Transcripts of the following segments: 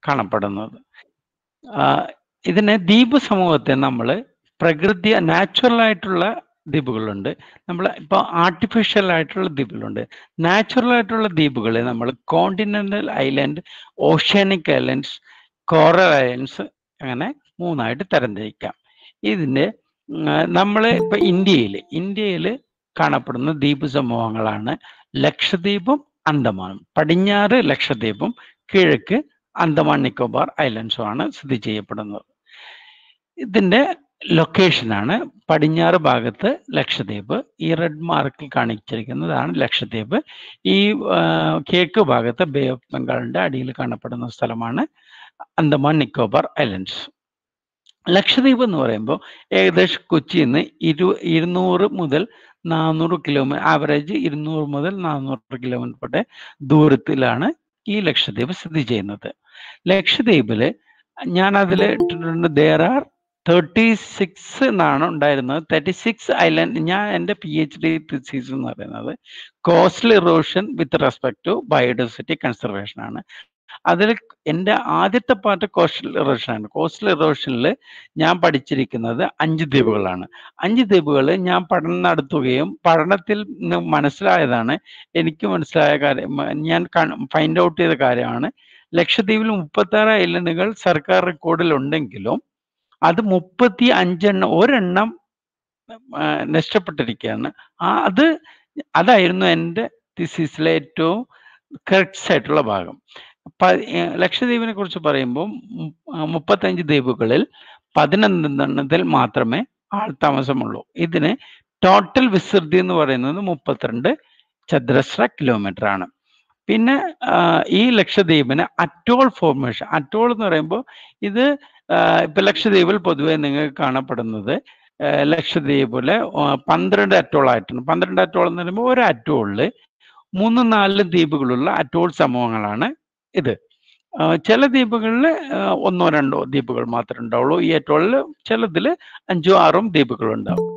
കാണപ്പെടുന്നത് ആ, ഇതിനെ ദ്വീപ് സമൂഹത്തെ നമ്മൾ പ്രകൃതി നാച്ചുറൽ ആയിട്ടുള്ള ദ്വീപുകളുണ്ട് നമ്മൾ ഇപ്പോൾ ആർട്ടിഫിഷ്യൽ ആയിട്ടുള്ള ദ്വീപുകളുണ്ട് നാച്ചുറൽ ആയിട്ടുള്ള ദ്വീപുകളെ നമ്മൾ continental island oceanic islands coral islands അങ്ങനെ മൂന്നായിട്ട് തരംതിരിക്കാം ഇതിൻ്റെ നമ്മൾ ഇപ്പൊ ഇന്ത്യയിൽ ഇന്ത്യയിൽ കാണപ്പെടുന്ന ദ്വീപ് സമൂഹങ്ങളാണ് ലക്ഷദ്വീപും അന്തമാനും പടിഞ്ഞാറ് ലക്ഷദ്വീപും കിഴക്ക് അന്തമാൻ നിക്കോബാർ ഐലൻഡ്സുമാണ് സ്ഥിതി ചെയ്യപ്പെടുന്നത് ഇതിന്റെ ലൊക്കേഷനാണ് പടിഞ്ഞാറ് ഭാഗത്ത് ലക്ഷദ്വീപ് ഈ റെഡ് മാർക്കിൽ കാണിച്ചിരിക്കുന്നതാണ് ലക്ഷദ്വീപ് ഈ ആ, കിഴക്ക് ഭാഗത്ത് ബേ ഓഫ് ബംഗാളിന്റെ അടിയിൽ കാണപ്പെടുന്ന സ്ഥലമാണ് അന്തമാൻ നിക്കോബാർ ഐലൻഡ്സ് ലക്ഷദ്വീപ് എന്ന് പറയുമ്പോൾ ഏകദേശം കൊച്ചിയിൽ നിന്ന് ഇരു ഇരുന്നൂറ് മുതൽ നാനൂറ് കിലോമീറ്റർ ആവറേജ് ഇരുന്നൂറ് മുതൽ നാനൂറ് കിലോമീറ്റർ വരെ ദൂരത്തിലാണ് ഈ ലക്ഷദ്വീപ് സ്ഥിതി ചെയ്യുന്നത് ലക്ഷദ്വീപില് ഞാൻ അതിൽ ഇട്ടിട്ടുണ്ട് ദേർ ആർ തേർട്ടി സിക്സ് എന്നാണ് ഉണ്ടായിരുന്നത് തേർട്ടി സിക്സ് ഐലൻഡ് ഞാൻ എൻ്റെ പി എച്ച് ഡി തിസീസ് എന്ന് പറയുന്നത് coastal erosion with respect to biodiversity conservation ആണ് അതിൽ എൻ്റെ ആദ്യത്തെ പാർട്ട് കോസ്റ്റൽ ഇറോഷൻ ആണ് കോസ്റ്റൽ ഇറോഷനിൽ ഞാൻ പഠിച്ചിരിക്കുന്നത് അഞ്ച് ദ്വീപുകളാണ് അഞ്ച് ദ്വീപുകൾ ഞാൻ പഠനം നടത്തുകയും പഠനത്തിൽ നിന്ന് മനസ്സിലായതാണ് എനിക്ക് മനസ്സിലായ കാര്യം മ- ഞാൻ ഫൈൻഡ് ഔട്ട് ചെയ്ത കാര്യമാണ് ലക്ഷദ്വീപിൽ മുപ്പത്തി ആറ് ഐലൻഡുകൾ സർക്കാർ റെക്കോർഡിൽ ഉണ്ടെങ്കിലും അത് മുപ്പത്തി അഞ്ചെണ്ണം ഒരെണ്ണം ആ, നഷ്ടപ്പെട്ടിരിക്കുകയാണ് ആ അത് അതായിരുന്നു എൻ്റെ തിസീസിലെ ഏറ്റവും കറക്റ്റ്സ് ആയിട്ടുള്ള ഭാഗം പ- ഏ, ലക്ഷദ്വീപിനെ കുറിച്ച് പറയുമ്പോൾ മു- ആ, മുപ്പത്തഞ്ച് ദ്വീപുകളിൽ പതിനൊന്നെണ്ണത്തിൽ മാത്രമേ ആൾ താമസമുള്ളൂ ഇതിന് ടോട്ടൽ വിസ്തൃതി എന്ന് പറയുന്നത് മുപ്പത്തിരണ്ട് ചതുരശ്ര കിലോമീറ്റർ ആണ് പിന്നെ ആ, ഈ ലക്ഷദ്വീപിന് അറ്റോൾ ഫോർമേഷൻ അറ്റോൾ എന്ന് പറയുമ്പോൾ ഇത് ആ, ഇപ്പൊ ലക്ഷദ്വീപിൽ പൊതുവെ നിങ്ങൾക്ക് കാണപ്പെടുന്നത് ആ, ലക്ഷദ്വീപിലെ ആ, പന്ത്രണ്ട് അറ്റോൾ ആയിട്ടുണ്ട് പന്ത്രണ്ട് അറ്റോൾ എന്ന് പറയുമ്പോൾ ഒരു അറ്റോളില് മൂന്ന് നാല് ദ്വീപുകളുള്ള അറ്റോൾ സമൂഹങ്ങളാണ് ഇത് ആ, ചില ദ്വീപുകളിൽ ഒന്നോ രണ്ടോ ദ്വീപുകൾ മാത്രമേ ഉണ്ടാവുള്ളൂ ഈ അറ്റോളിൽ ചിലതിൽ അഞ്ചോ ആറും ദ്വീപുകൾ ഉണ്ടാവും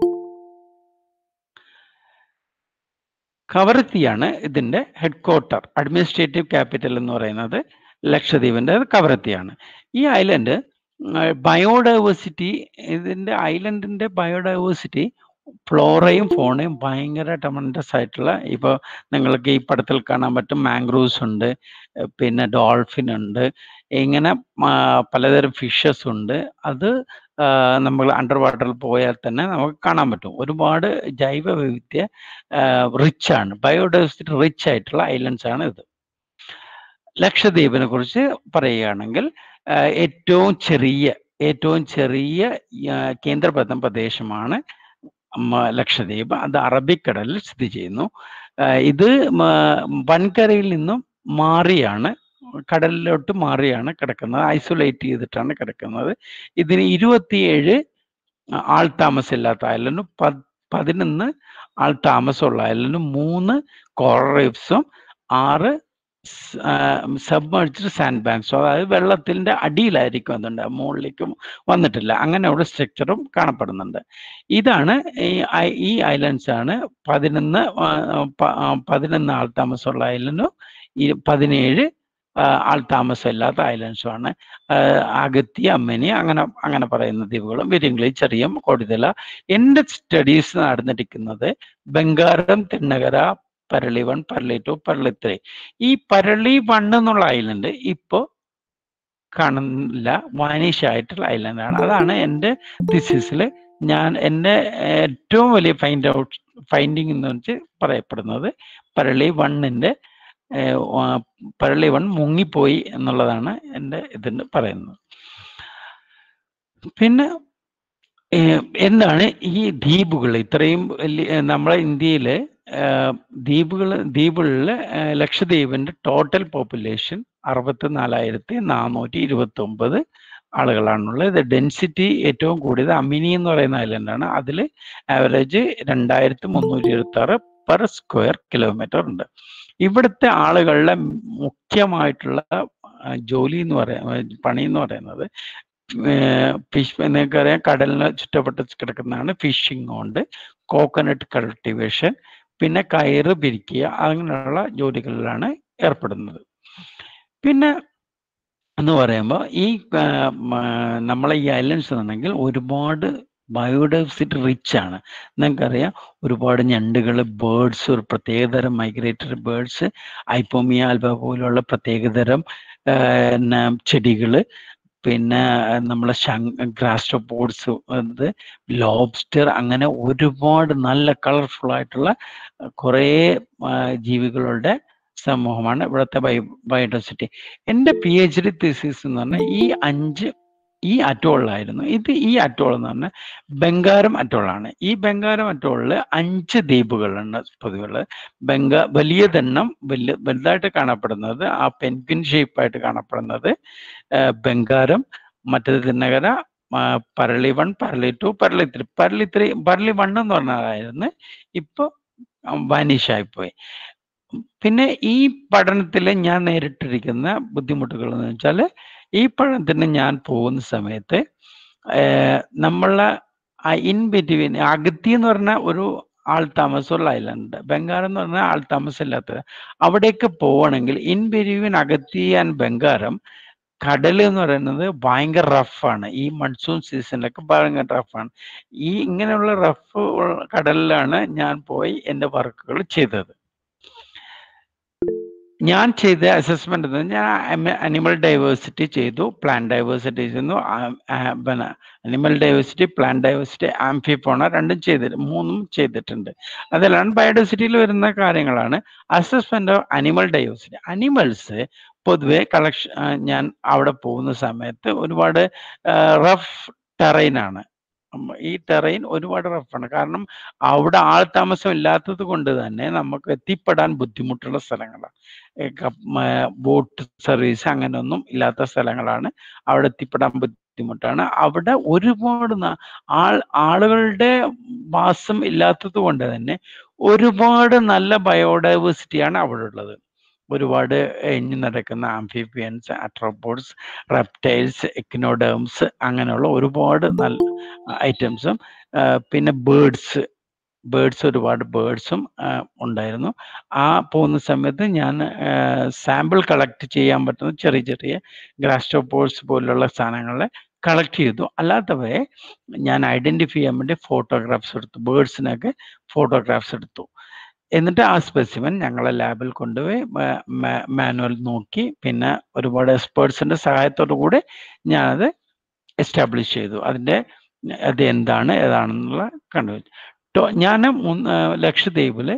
കവരത്തിയാണ് ഇതിന്റെ ഹെഡ് ക്വാർട്ടർ അഡ്മിനിസ്ട്രേറ്റീവ് ക്യാപിറ്റൽ എന്ന് പറയുന്നത് ലക്ഷദ്വീപിന്റെ കവരത്തിയാണ് ഈ ഐലൻഡ് ബയോഡൈവേഴ്സിറ്റി ഇതിന്റെ ഐലൻഡിന്റെ ബയോഡൈവേഴ്സിറ്റി ഫ്ലോറയും ഫോണയും ഭയങ്കര ടമൻഡസ് ആയിട്ടുള്ള ഇപ്പോൾ നിങ്ങൾക്ക് ഈ പടത്തിൽ കാണാൻ പറ്റും മാംഗ്രൂവ്സ് ഉണ്ട് ഏർ പിന്നെ ഡോൾഫിൻ ഉണ്ട് ഇങ്ങനെ ആ, പലതരം ഫിഷസ് ഉണ്ട് അത് ആ, നമ്മൾ അണ്ടർ വാട്ടറിൽ പോയാൽ തന്നെ നമുക്ക് കാണാൻ പറ്റും ഒരുപാട് ജൈവ വൈവിധ്യ റിച്ച് ആണ് ബയോഡൈവേഴ്സിറ്റി റിച്ച് ആയിട്ടുള്ള ഐലൻഡ്സ് ആണ് ഇത് ലക്ഷദ്വീപിനെ കുറിച്ച് പറയുകയാണെങ്കിൽ ആ, ഏറ്റവും ചെറിയ ഏറ്റവും ചെറിയ ആ, കേന്ദ്രഭരണ പ്രദേശമാണ് മ- ലക്ഷദ്വീപ് അത് അറബിക്കടലിൽ സ്ഥിതി ചെയ്യുന്നു ആ, ഇത് മ- വൻകരയിൽ നിന്നും മാറിയാണ് കടലിലോട്ട് മാറിയാണ് കിടക്കുന്നത് ഐസൊലേറ്റ് ചെയ്തിട്ടാണ് കിടക്കുന്നത് ഇതിന് ഇരുപത്തിയേഴ് ആൾ താമസമില്ലാത്ത ഐലൻഡും പ- പതിനൊന്ന് ആൾ താമസമുള്ള ഐലൻഡും മൂന്ന് കോറൽ റീഫ്സും ആറ് സബ്മേർജ്ഡ് സാൻഡ് ബാങ്ക്സും അതായത് വെള്ളത്തിന്റെ അടിയിലായിരിക്കും അതുണ്ട് മുകളിലേക്കും വന്നിട്ടില്ല അങ്ങനെയുള്ള സ്ട്രക്ചറും കാണപ്പെടുന്നുണ്ട് ഇതാണ് ഈ ഐ- ഈ ഐലൻഡ്സ് ആണ് പതിനൊന്ന് ആ, പ- ആ, പതിനൊന്ന് ആൾ താമസമുള്ള ഐലൻഡും ഈ പതിനേഴ് ആ, ആൾ താമസമില്ലാത്ത ഐലൻഡ്സും ആണ് ആ, അഗത്തി അമ്മനി അങ്ങനെ അങ്ങനെ പറയുന്ന ദ്വീപുകളും വിരിങ്കളി ചെറിയ കൊടിതല എൻ്റെ സ്റ്റഡീസ് നടന്നിരിക്കുന്നത് Bangaram Thinnakara Parali one Parali two Parali three ഈ പരളി വൺ എന്നുള്ള ഐലൻഡ് ഇപ്പോൾ കാണുന്നില്ല വാനിഷ് ആയിട്ടുള്ള ഐലൻഡാണ് അതാണ് എൻ്റെ തിസിസിൽ ഞാൻ എൻ്റെ ഏറ്റവും വലിയ ഫൈൻഡ് ഔട്ട് ഫൈൻഡിങ് എന്ന് വെച്ച് പറയപ്പെടുന്നത് പരളി വണ്ണിൻ്റെ പരളി വൺ മുങ്ങിപ്പോയി എന്നുള്ളതാണ് എൻ്റെ ഇതിന് പറയുന്നത് പിന്നെ ഏഹ് എന്താണ് ഈ ദ്വീപുകൾ ഇത്രയും വലിയ ഏഹ് നമ്മളെ ഇന്ത്യയിലെ ഏഹ് ദ്വീപുകൾ ദ്വീപുകളിലെ ഏഹ് ലക്ഷദ്വീപിന്റെ ടോട്ടൽ പോപ്പുലേഷൻ അറുപത്തി നാലായിരത്തി നാനൂറ്റി ഇരുപത്തി ഒമ്പത് ആളുകളാണുള്ളത് ഇത് ഡെൻസിറ്റി ഏറ്റവും കൂടിയത് അമിനി എന്ന് പറയുന്ന ഐലൻഡാണ് അതിൽ ആവറേജ് രണ്ടായിരത്തി മുന്നൂറ്റി ഇരുപത്തി ആറ് പെർ സ്ക്വയർ കിലോമീറ്റർ ഉണ്ട് ഇവിടുത്തെ ആളുകളുടെ മുഖ്യമായിട്ടുള്ള ആ, ജോലി എന്ന് പറയുന്നത് പണി എന്ന് പറയുന്നത് ഫിഷ് നിങ്ങൾക്കറിയാം കടലിന് ചുറ്റപ്പെട്ട് കിടക്കുന്നതാണ് ഫിഷിംഗ് കൊണ്ട് കോക്കനട്ട് കൾട്ടിവേഷൻ പിന്നെ കയറ് പിരിക്കുക അങ്ങനെയുള്ള ജോലികളിലാണ് ഏർപ്പെടുന്നത് പിന്നെ എന്ന് പറയുമ്പോൾ ഈ ആ, മ, നമ്മളെ ഈ ഐലൻഡ്സ് എന്നുണ്ടെങ്കിൽ ഒരുപാട് ബയോഡൈവേഴ്സിറ്റി റിച്ച് ആണ് നിങ്ങൾക്കറിയാം ഒരുപാട് ഞണ്ടുകൾ ബേർഡ്സ് ഒരു പ്രത്യേകതരം മൈഗ്രേറ്ററി ബേർഡ്സ് ഐപ്പോമിയ ആൽബ പോലുള്ള പ്രത്യേകതരം ചെടികൾ പിന്നെ നമ്മളെ ഗ്രാസ്ട്രോപോഡ്സ് അത് ലോബ്സ്റ്റർ അങ്ങനെ ഒരുപാട് നല്ല കളർഫുൾ ആയിട്ടുള്ള കുറേ ആ, ജീവികളുടെ സമൂഹമാണ് ഇവിടുത്തെ ബയോ ബയോഡൈവേഴ്സിറ്റി എൻ്റെ പി എച്ച് ഡി തീസിസ് എന്ന് പറഞ്ഞാൽ ഈ അഞ്ച് ഈ അറ്റോളിലായിരുന്നു ഇത് ഈ അറ്റോൾ എന്ന് പറഞ്ഞാൽ ബംഗാരം അറ്റോളാണ് ഈ ബംഗാരം അറ്റോളിൽ അഞ്ച് ദ്വീപുകളുണ്ട് പൊതുവെ ബംഗ വലിയതെണ്ണം വലിയ വലുതായിട്ട് കാണപ്പെടുന്നത് ആ പെൻഗ്വിൻ ഷേപ്പായിട്ട് കാണപ്പെടുന്നത് ആ, ബംഗാരം മറ്റേത് തിന്നകര ആ, Parali one Parali two Parali three Parali three Parali one എന്ന് പറഞ്ഞതായിരുന്നു ഇപ്പൊ വാനിഷ് ആയിപ്പോയി പിന്നെ ഈ പഠനത്തിൽ ഞാൻ നേരിട്ടിരിക്കുന്ന ബുദ്ധിമുട്ടുകൾ എന്ന് വെച്ചാൽ ഈ പഠനത്തിന് ഞാൻ പോകുന്ന സമയത്ത് ഏർ നമ്മളെ ഇൻ ബിറ്റ്വീൻ അഗത്തി എന്ന് പറഞ്ഞ ഒരു ആൾ താമസമുള്ള ഐലൻഡ് ബംഗാരം എന്ന് പറഞ്ഞാൽ ആൾ താമസമില്ലാത്തത് അവിടേക്ക് പോകണമെങ്കിൽ in between Agatti and Bangaram കടൽ എന്ന് പറയുന്നത് ഭയങ്കര റഫാണ് ഈ മൺസൂൺ സീസണിലൊക്കെ ഭയങ്കര റഫാണ് ഈ ഇങ്ങനെയുള്ള റഫ് കടലിലാണ് ഞാൻ പോയി എൻ്റെ വർക്കുകൾ ചെയ്തത് ഞാൻ ചെയ്ത അസസ്മെന്റ് ഞാൻ അനിമൽ ഡൈവേഴ്സിറ്റി ചെയ്തു പ്ലാന്റ് ഡൈവേഴ്സിറ്റി ചെയ്തു ആ- ആ- പിന്നെ അനിമൽ ഡൈവേഴ്സിറ്റി പ്ലാന്റ് ഡൈവേഴ്സിറ്റി ആംഫിഫോണ രണ്ടും ചെയ്തിട്ട് മൂന്നും ചെയ്തിട്ടുണ്ട് അതിലാണ് ബയോഡൈവേഴ്സിറ്റിയിൽ വരുന്ന കാര്യങ്ങളാണ് assessment of animal diversity animals പൊതുവെ കളക്ഷൻ ഞാൻ അവിടെ പോകുന്ന സമയത്ത് ഒരുപാട് റഫ് ടെറൈൻ ആണ് ഉം, ഈ ടെറൈൻ ഒരുപാട് റഫാണ് കാരണം അവിടെ ആൾ താമസം ഇല്ലാത്തത് കൊണ്ട് തന്നെ നമുക്ക് എത്തിപ്പെടാൻ ബുദ്ധിമുട്ടുള്ള സ്ഥലങ്ങളാണ് ബോട്ട് സർവീസ് അങ്ങനെയൊന്നും ഇല്ലാത്ത സ്ഥലങ്ങളാണ് അവിടെ എത്തിപ്പെടാൻ ബുദ്ധിമുട്ടാണ് അവിടെ ഒരുപാട് ന- ആൾ ആളുകളുടെ വാസം ഇല്ലാത്തത് കൊണ്ട് തന്നെ ഒരുപാട് നല്ല ബയോഡൈവേഴ്സിറ്റിയാണ് അവിടെ ഉള്ളത് ഒരുപാട് എഞ്ഞു നടക്കുന്ന ആംഫിബിയൻസ് അട്രോപോഡ്സ് റെപ്റ്റൈൽസ് എക്നോഡേംസ് അങ്ങനെയുള്ള ഒരുപാട് നല്ല ഐറ്റംസും പിന്നെ ബേർഡ്സ് ബേർഡ്സ് ഒരുപാട് ബേർഡ്സും ഉണ്ടായിരുന്നു ആ പോകുന്ന സമയത്ത് ഞാൻ സാമ്പിൾ കളക്ട് ചെയ്യാൻ പറ്റുന്ന ചെറിയ ചെറിയ ഗ്രാസ്റ്റോപോൾസ് പോലുള്ള സാധനങ്ങളെ കളക്ട് ചെയ്തു അല്ലാത്തവയെ ഞാൻ ഐഡന്റിഫൈ ചെയ്യാൻ വേണ്ടി ഫോട്ടോഗ്രാഫ്സ് എടുത്തു ബേർഡ്സിനൊക്കെ ഫോട്ടോഗ്രാഫ്സ് എടുത്തു എന്നിട്ട് ആ സ്പെസിമൻ ഞങ്ങളെ ലാബിൽ കൊണ്ടുപോയി മാനുവൽ നോക്കി പിന്നെ ഒരുപാട് എക്സ്പേർട്സിന്റെ സഹായത്തോടു കൂടി ഞാനത് എസ്റ്റാബ്ലിഷ് ചെയ്തു അതിന്റെ അത് എന്താണ് ഏതാണെന്നുള്ള കണ്ടുപിടിച്ചു ഞാൻ ലക്ഷദ്വീപില്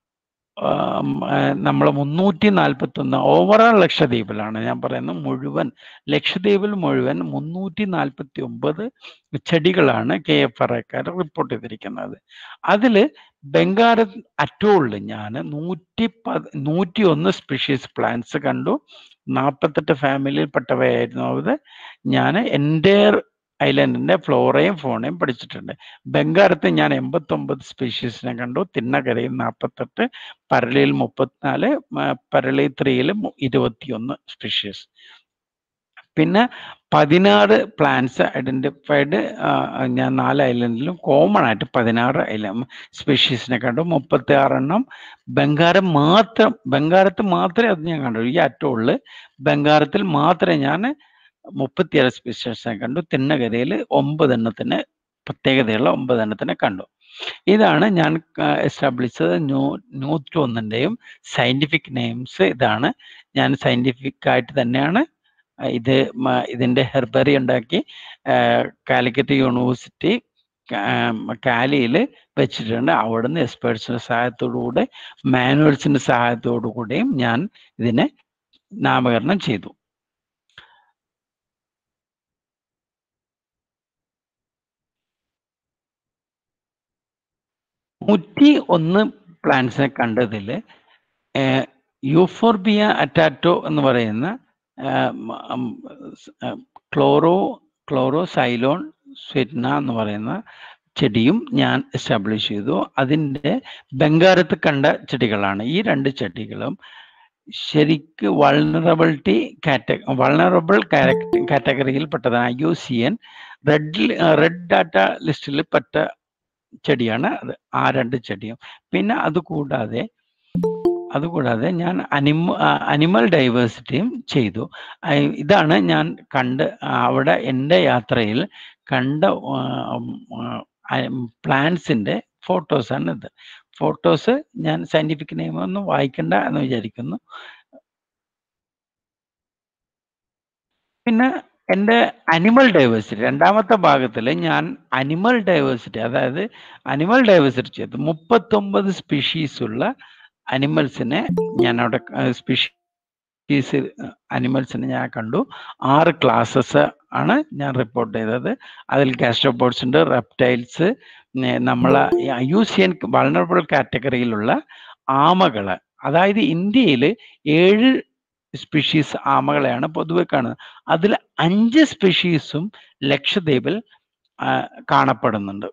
നമ്മൾ മുന്നൂറ്റി നാൽപ്പത്തി ഒന്ന് ഓവറോൾ ലക്ഷദ്വീപിലാണ് ഞാൻ പറയുന്നത് മുഴുവൻ ലക്ഷദ്വീപിൽ മുഴുവൻ മുന്നൂറ്റി നാൽപ്പത്തി ഒമ്പത് ചെടികളാണ് കെ എഫ് ആർ ഐക്കാർ റിപ്പോർട്ട് ചെയ്തിരിക്കുന്നത് അതിൽ ബംഗാര അറ്റോളിൽ ഞാൻ നൂറ്റി പ നൂറ്റി ഒന്ന് സ്പീഷീസ് പ്ലാന്റ്സ് കണ്ടു നാൽപ്പത്തെട്ട് ഫാമിലിയിൽപ്പെട്ടവയായിരുന്നു അത് ഞാൻ എൻ്റെ ഐലൻഡിന്റെ ഫ്ലോറയും ഫോണയും പഠിച്ചിട്ടുണ്ട് ബംഗാരത്ത് ഞാൻ എൺപത്തൊമ്പത് സ്പീഷീസിനെ കണ്ടു തിന്നകരയിൽ നാൽപ്പത്തെട്ട് പരളിയിൽ മുപ്പത്തിനാല് പരളി ത്രീയിൽ ഇരുപത്തിയൊന്ന് സ്പീഷീസ് പിന്നെ പതിനാറ് പ്ലാന്റ്സ് ഐഡന്റിഫൈഡ് ഞാൻ നാല് ഐലൻഡിലും കോമൺ ആയിട്ട് പതിനാറ് ഐല സ്പീഷീസിനെ കണ്ടു മുപ്പത്തി ആറെണ്ണം ബംഗാരം മാത്രം ബംഗാരത്ത് മാത്രമേ അത് ഞാൻ കണ്ടു ഈ അറ്റോളില് ബംഗാരത്തിൽ മാത്രമേ ഞാൻ മുപ്പത്തിയേഴ് സ്പീഷീസിനെ കണ്ടു തിന്നകരയിൽ ഒമ്പതെണ്ണത്തിന് പ്രത്യേകതയുള്ള ഒമ്പതെണ്ണത്തിനെ കണ്ടു ഇതാണ് ഞാൻ എസ്റ്റാബ്ലിഷ് ചെയ്തത് ന്യൂ നൂറ്റി ഒന്നിൻ്റെയും സയൻറ്റിഫിക് നെയിംസ് ഇതാണ് ഞാൻ സയൻറ്റിഫിക് ആയിട്ട് തന്നെയാണ് ഇത് ഇതിൻ്റെ ഹെർബറി ഉണ്ടാക്കി കാലിക്കറ്റ് യൂണിവേഴ്സിറ്റി കാലിയിൽ വെച്ചിട്ടുണ്ട് അവിടുന്ന് എക്സ്പേർട്സിൻ്റെ സഹായത്തോടു കൂടെ മാനുവൽസിൻ്റെ സഹായത്തോടു കൂടെയും ഞാൻ ഇതിനെ നാമകരണം ചെയ്തു നൂറ്റി ഒന്ന് പ്ലാന്റ്സിനെ കണ്ടതിൽ യൂഫോർബിയ അറ്റാറ്റോ എന്ന് പറയുന്ന ക്ലോറോ ക്ലോറോ സൈലോൺ സ്വെറ്റ്ന എന്ന് പറയുന്ന ചെടിയും ഞാൻ എസ്റ്റാബ്ലിഷ് ചെയ്തു അതിൻ്റെ ബംഗാരത്ത് കണ്ട ചെടികളാണ് ഈ രണ്ട് ചെടികളും ശരിക്ക് വൾണറബിലിറ്റി കാറ്റ വൾണറബിൾ കാറ്റഗറിയിൽ പെട്ടതാണ് I U C N red red data ലിസ്റ്റിൽ പെട്ട ചെടിയാണ് അത് ആ രണ്ട് ചെടിയും പിന്നെ അതുകൂടാതെ അതുകൂടാതെ ഞാൻ അനിമ അനിമൽ ഡൈവേഴ്സിറ്റിയും ചെയ്തു അയ് ഇതാണ് ഞാൻ കണ്ട് അവിടെ എൻ്റെ യാത്രയിൽ കണ്ട പ്ലാന്റ്സിൻ്റെ ഫോട്ടോസാണ് ഇത് ഫോട്ടോസ് ഞാൻ സയൻറ്റിഫിക് നെയിം ഒന്നും വായിക്കണ്ട എന്ന് വിചാരിക്കുന്നു പിന്നെ എൻ്റെ അനിമൽ ഡൈവേഴ്സിറ്റി രണ്ടാമത്തെ ഭാഗത്തിൽ ഞാൻ അനിമൽ ഡൈവേഴ്സിറ്റി അതായത് അനിമൽ ഡൈവേഴ്സിറ്റി ചെയ്തു മുപ്പത്തൊമ്പത് സ്പീഷീസ് ഉള്ള അനിമൽസിനെ ഞാൻ അവിടെ സ്പീഷീസ് അനിമൽസിനെ ഞാൻ കണ്ടു ആറ് ക്ലാസ്സസ് ആണ് ഞാൻ റിപ്പോർട്ട് ചെയ്തത് അതിൽ ഗാസ്ട്രോപോഡ്സ് ഉണ്ട് റെപ്റ്റൈൽസ് നമ്മളെ ഐയൂസിയൻ വൾണറബിൾ കാറ്റഗറിയിലുള്ള ആമകള് അതായത് ഇന്ത്യയിൽ ഏഴ് സ്പീഷീസ് ആമകളെയാണ് പൊതുവെ കാണുന്നത് അതിൽ അഞ്ച് സ്പീഷീസും ലക്ഷദ്വീപിൽ കാണപ്പെടുന്നുണ്ട്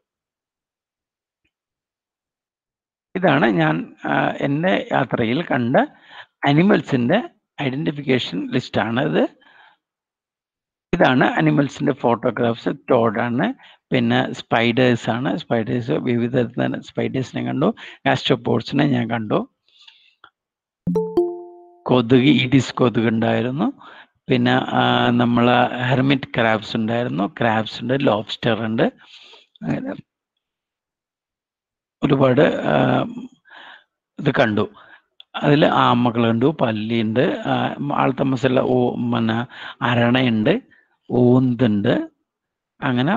ഇതാണ് ഞാൻ എൻ്റെ യാത്രയിൽ കണ്ട അനിമൽസിൻ്റെ ഐഡന്റിഫിക്കേഷൻ ലിസ്റ്റാണ് ഇത് ഇതാണ് അനിമൽസിൻ്റെ ഫോട്ടോഗ്രാഫ്സ് ടോഡാണ് പിന്നെ സ്പൈഡേഴ്സ് ആണ് സ്പൈഡേഴ്സ് വിവിധ സ്പൈഡേഴ്സിനെ കണ്ടു ഗാസ്ട്രോപോഡ്സിനെ ഞാൻ കണ്ടു കൊതുക് ഇഡിസ് കൊതുക് ഉണ്ടായിരുന്നു പിന്നെ നമ്മൾ ഹെർമിറ്റ് ക്രാബ്സ് ഉണ്ടായിരുന്നു ക്രാബ്സ് ഉണ്ട് ലോബ്സ്റ്റർ ഉണ്ട് അങ്ങനെ ഒരുപാട് ഇത് കണ്ടു അതിൽ ആമകൾ കണ്ടു പല്ലിയുണ്ട് ആൾത്തമസുള്ള ഓ പിന്നെ അരണയുണ്ട് ഓന്തുണ്ട് അങ്ങനെ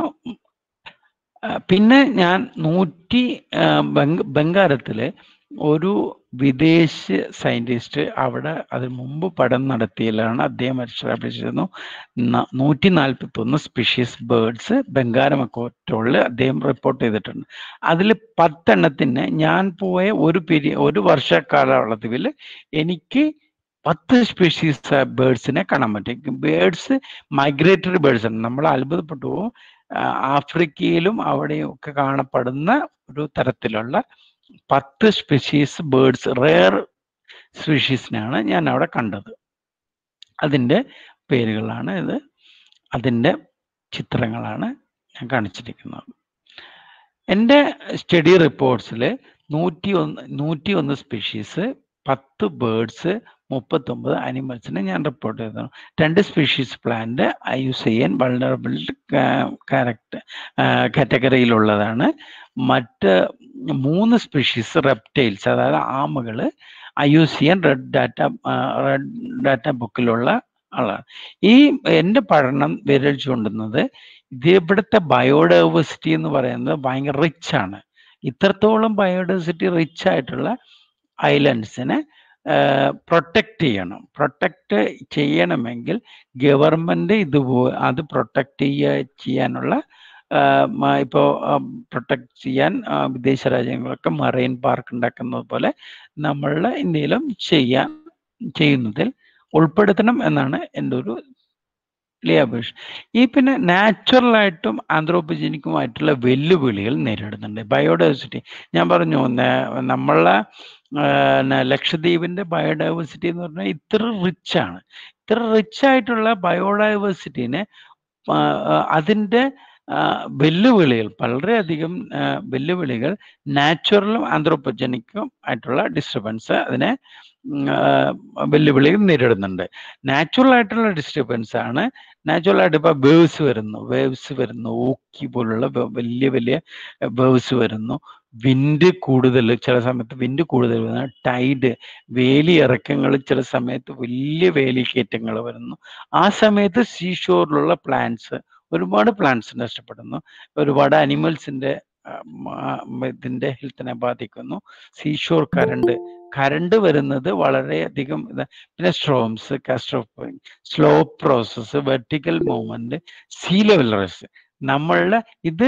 പിന്നെ ഞാൻ നൂറ്റി ബംഗാരത്തിൽ ഒരു വിദേശ സയന്റിസ്റ്റ് അവിടെ അതിന് മുമ്പ് പഠനം നടത്തിയതിലാണ് അദ്ദേഹം എസ്റ്റാബ്ലിഷിരുന്നു നൂറ്റി നാൽപ്പത്തി ഒന്ന് സ്പീഷീസ് ബേർഡ്സ് ബംഗാരമക്കോറ്റോളിൽ അദ്ദേഹം റിപ്പോർട്ട് ചെയ്തിട്ടുണ്ട് അതിൽ പത്തെണ്ണത്തിന് ഞാൻ പോയ ഒരു പിരി ഒരു വർഷ കാലയളവിൽ എനിക്ക് പത്ത് സ്പീഷീസ് ബേർഡ്സിനെ കാണാൻ പറ്റും ബേർഡ്സ് മൈഗ്രേറ്ററി ബേർഡ്സ് ആണ് നമ്മൾ അത്ഭുതപ്പെട്ടു പോകും ആഫ്രിക്കയിലും അവിടെയും ഒക്കെ കാണപ്പെടുന്ന ഒരു തരത്തിലുള്ള പത്ത് സ്പെഷീസ് ബേർഡ്സ് റെയർ സ്പീഷീസിനെയാണ് ഞാൻ അവിടെ കണ്ടത് അതിൻ്റെ പേരുകളാണ് ഇത് അതിൻ്റെ ചിത്രങ്ങളാണ് ഞാൻ കാണിച്ചിരിക്കുന്നത് എൻ്റെ സ്റ്റഡി റിപ്പോർട്ട്സിൽ നൂറ്റി ഒന്ന് നൂറ്റി ഒന്ന് സ്പീഷീസ് പത്ത് ബേർഡ്സ് മുപ്പത്തൊമ്പത് അനിമൽസിനെ ഞാൻ റിപ്പോർട്ട് ചെയ്തു രണ്ട് species plant I U C N vulnerable character കാറ്റഗറിയിലുള്ളതാണ് മറ്റ് മൂന്ന് സ്പീഷീസ് റെപ്റ്റൈൽസ് അതായത് ആമകൾ I U C N red data red data ബുക്കിലുള്ള ആളാണ് ഈ എൻ്റെ പഠനം വിരലിച്ചു കൊണ്ടുവന്നത് ഇത് ഇവിടുത്തെ ബയോഡൈവേഴ്സിറ്റി എന്ന് പറയുന്നത് ഭയങ്കര റിച്ച് ആണ് ഇത്രത്തോളം ബയോഡൈവേഴ്സിറ്റി റിച്ച് ആയിട്ടുള്ള ഐലൻഡ്സിനെ പ്രൊട്ടക്റ്റ് ചെയ്യണം പ്രൊട്ടക്റ്റ് ചെയ്യണമെങ്കിൽ ഗവൺമെൻറ് ഇത് അത് പ്രൊട്ടക്റ്റ് ചെയ്യുക ചെയ്യാനുള്ള ഇപ്പോൾ പ്രൊട്ടക്ട് ചെയ്യാൻ വിദേശ രാജ്യങ്ങളൊക്കെ മറൈൻ പാർക്ക് ഉണ്ടാക്കുന്നത് പോലെ നമ്മളുടെ ഇന്ത്യയിലും ചെയ്യാൻ ചെയ്യുന്നതിൽ ഉൾപ്പെടുത്തണം എന്നാണ് എൻ്റെ ഒരു വലിയ അപേക്ഷ ഈ പിന്നെ നാച്ചുറലായിട്ടും ആന്ത്രോപ്പജനിക്കുമായിട്ടുള്ള വെല്ലുവിളികൾ നേരിടുന്നുണ്ട് ബയോഡൈവേഴ്സിറ്റി ഞാൻ പറഞ്ഞു നമ്മളെ ലക്ഷദ്വീപിന്റെ ബയോഡൈവേഴ്സിറ്റി എന്ന് പറഞ്ഞാൽ ഇത്ര റിച്ച് ആണ് ഇത്ര റിച്ച് ആയിട്ടുള്ള ബയോഡൈവേഴ്സിറ്റിനെ അതിൻ്റെ വെല്ലുവിളികൾ വളരെയധികം വെല്ലുവിളികൾ നാച്ചുറലും ആന്ത്രോപ്പജനിക്കും ആയിട്ടുള്ള ഡിസ്റ്റർബൻസ് അതിനെ വെല്ലുവിളികൾ നേരിടുന്നുണ്ട് നാച്ചുറൽ ആയിട്ടുള്ള ഡിസ്റ്റർബൻസ് ആണ് നാച്ചുറൽ ആയിട്ട് ഇപ്പോൾ വേവ്സ് വരുന്നു വേവ്സ് വരുന്നു ഊക്കി പോലുള്ള വലിയ വലിയ വേവ്സ് വരുന്നു വിൻഡ് കൂടുതൽ ചില സമയത്ത് വിൻഡ് കൂടുതൽ വരുന്നു ടൈഡ് വേലി ഇറക്കങ്ങൾ ചില സമയത്ത് വലിയ വേലിക്കയറ്റങ്ങൾ വരുന്നു ആ സമയത്ത് സീഷോറിലുള്ള പ്ലാന്റ്സ് ഒരുപാട് പ്ലാന്റ്സ് നഷ്ടപ്പെടുന്നു ഒരുപാട് അനിമൽസിന്റെ ഇതിന്റെ ഹെൽത്തിനെ ബാധിക്കുന്നു സീഷോർ കറണ്ട് കറണ്ട് വരുന്നത് വളരെയധികം പിന്നെ storms catastrophe slow process vertical movement sea level rise നമ്മളുടെ ഇത്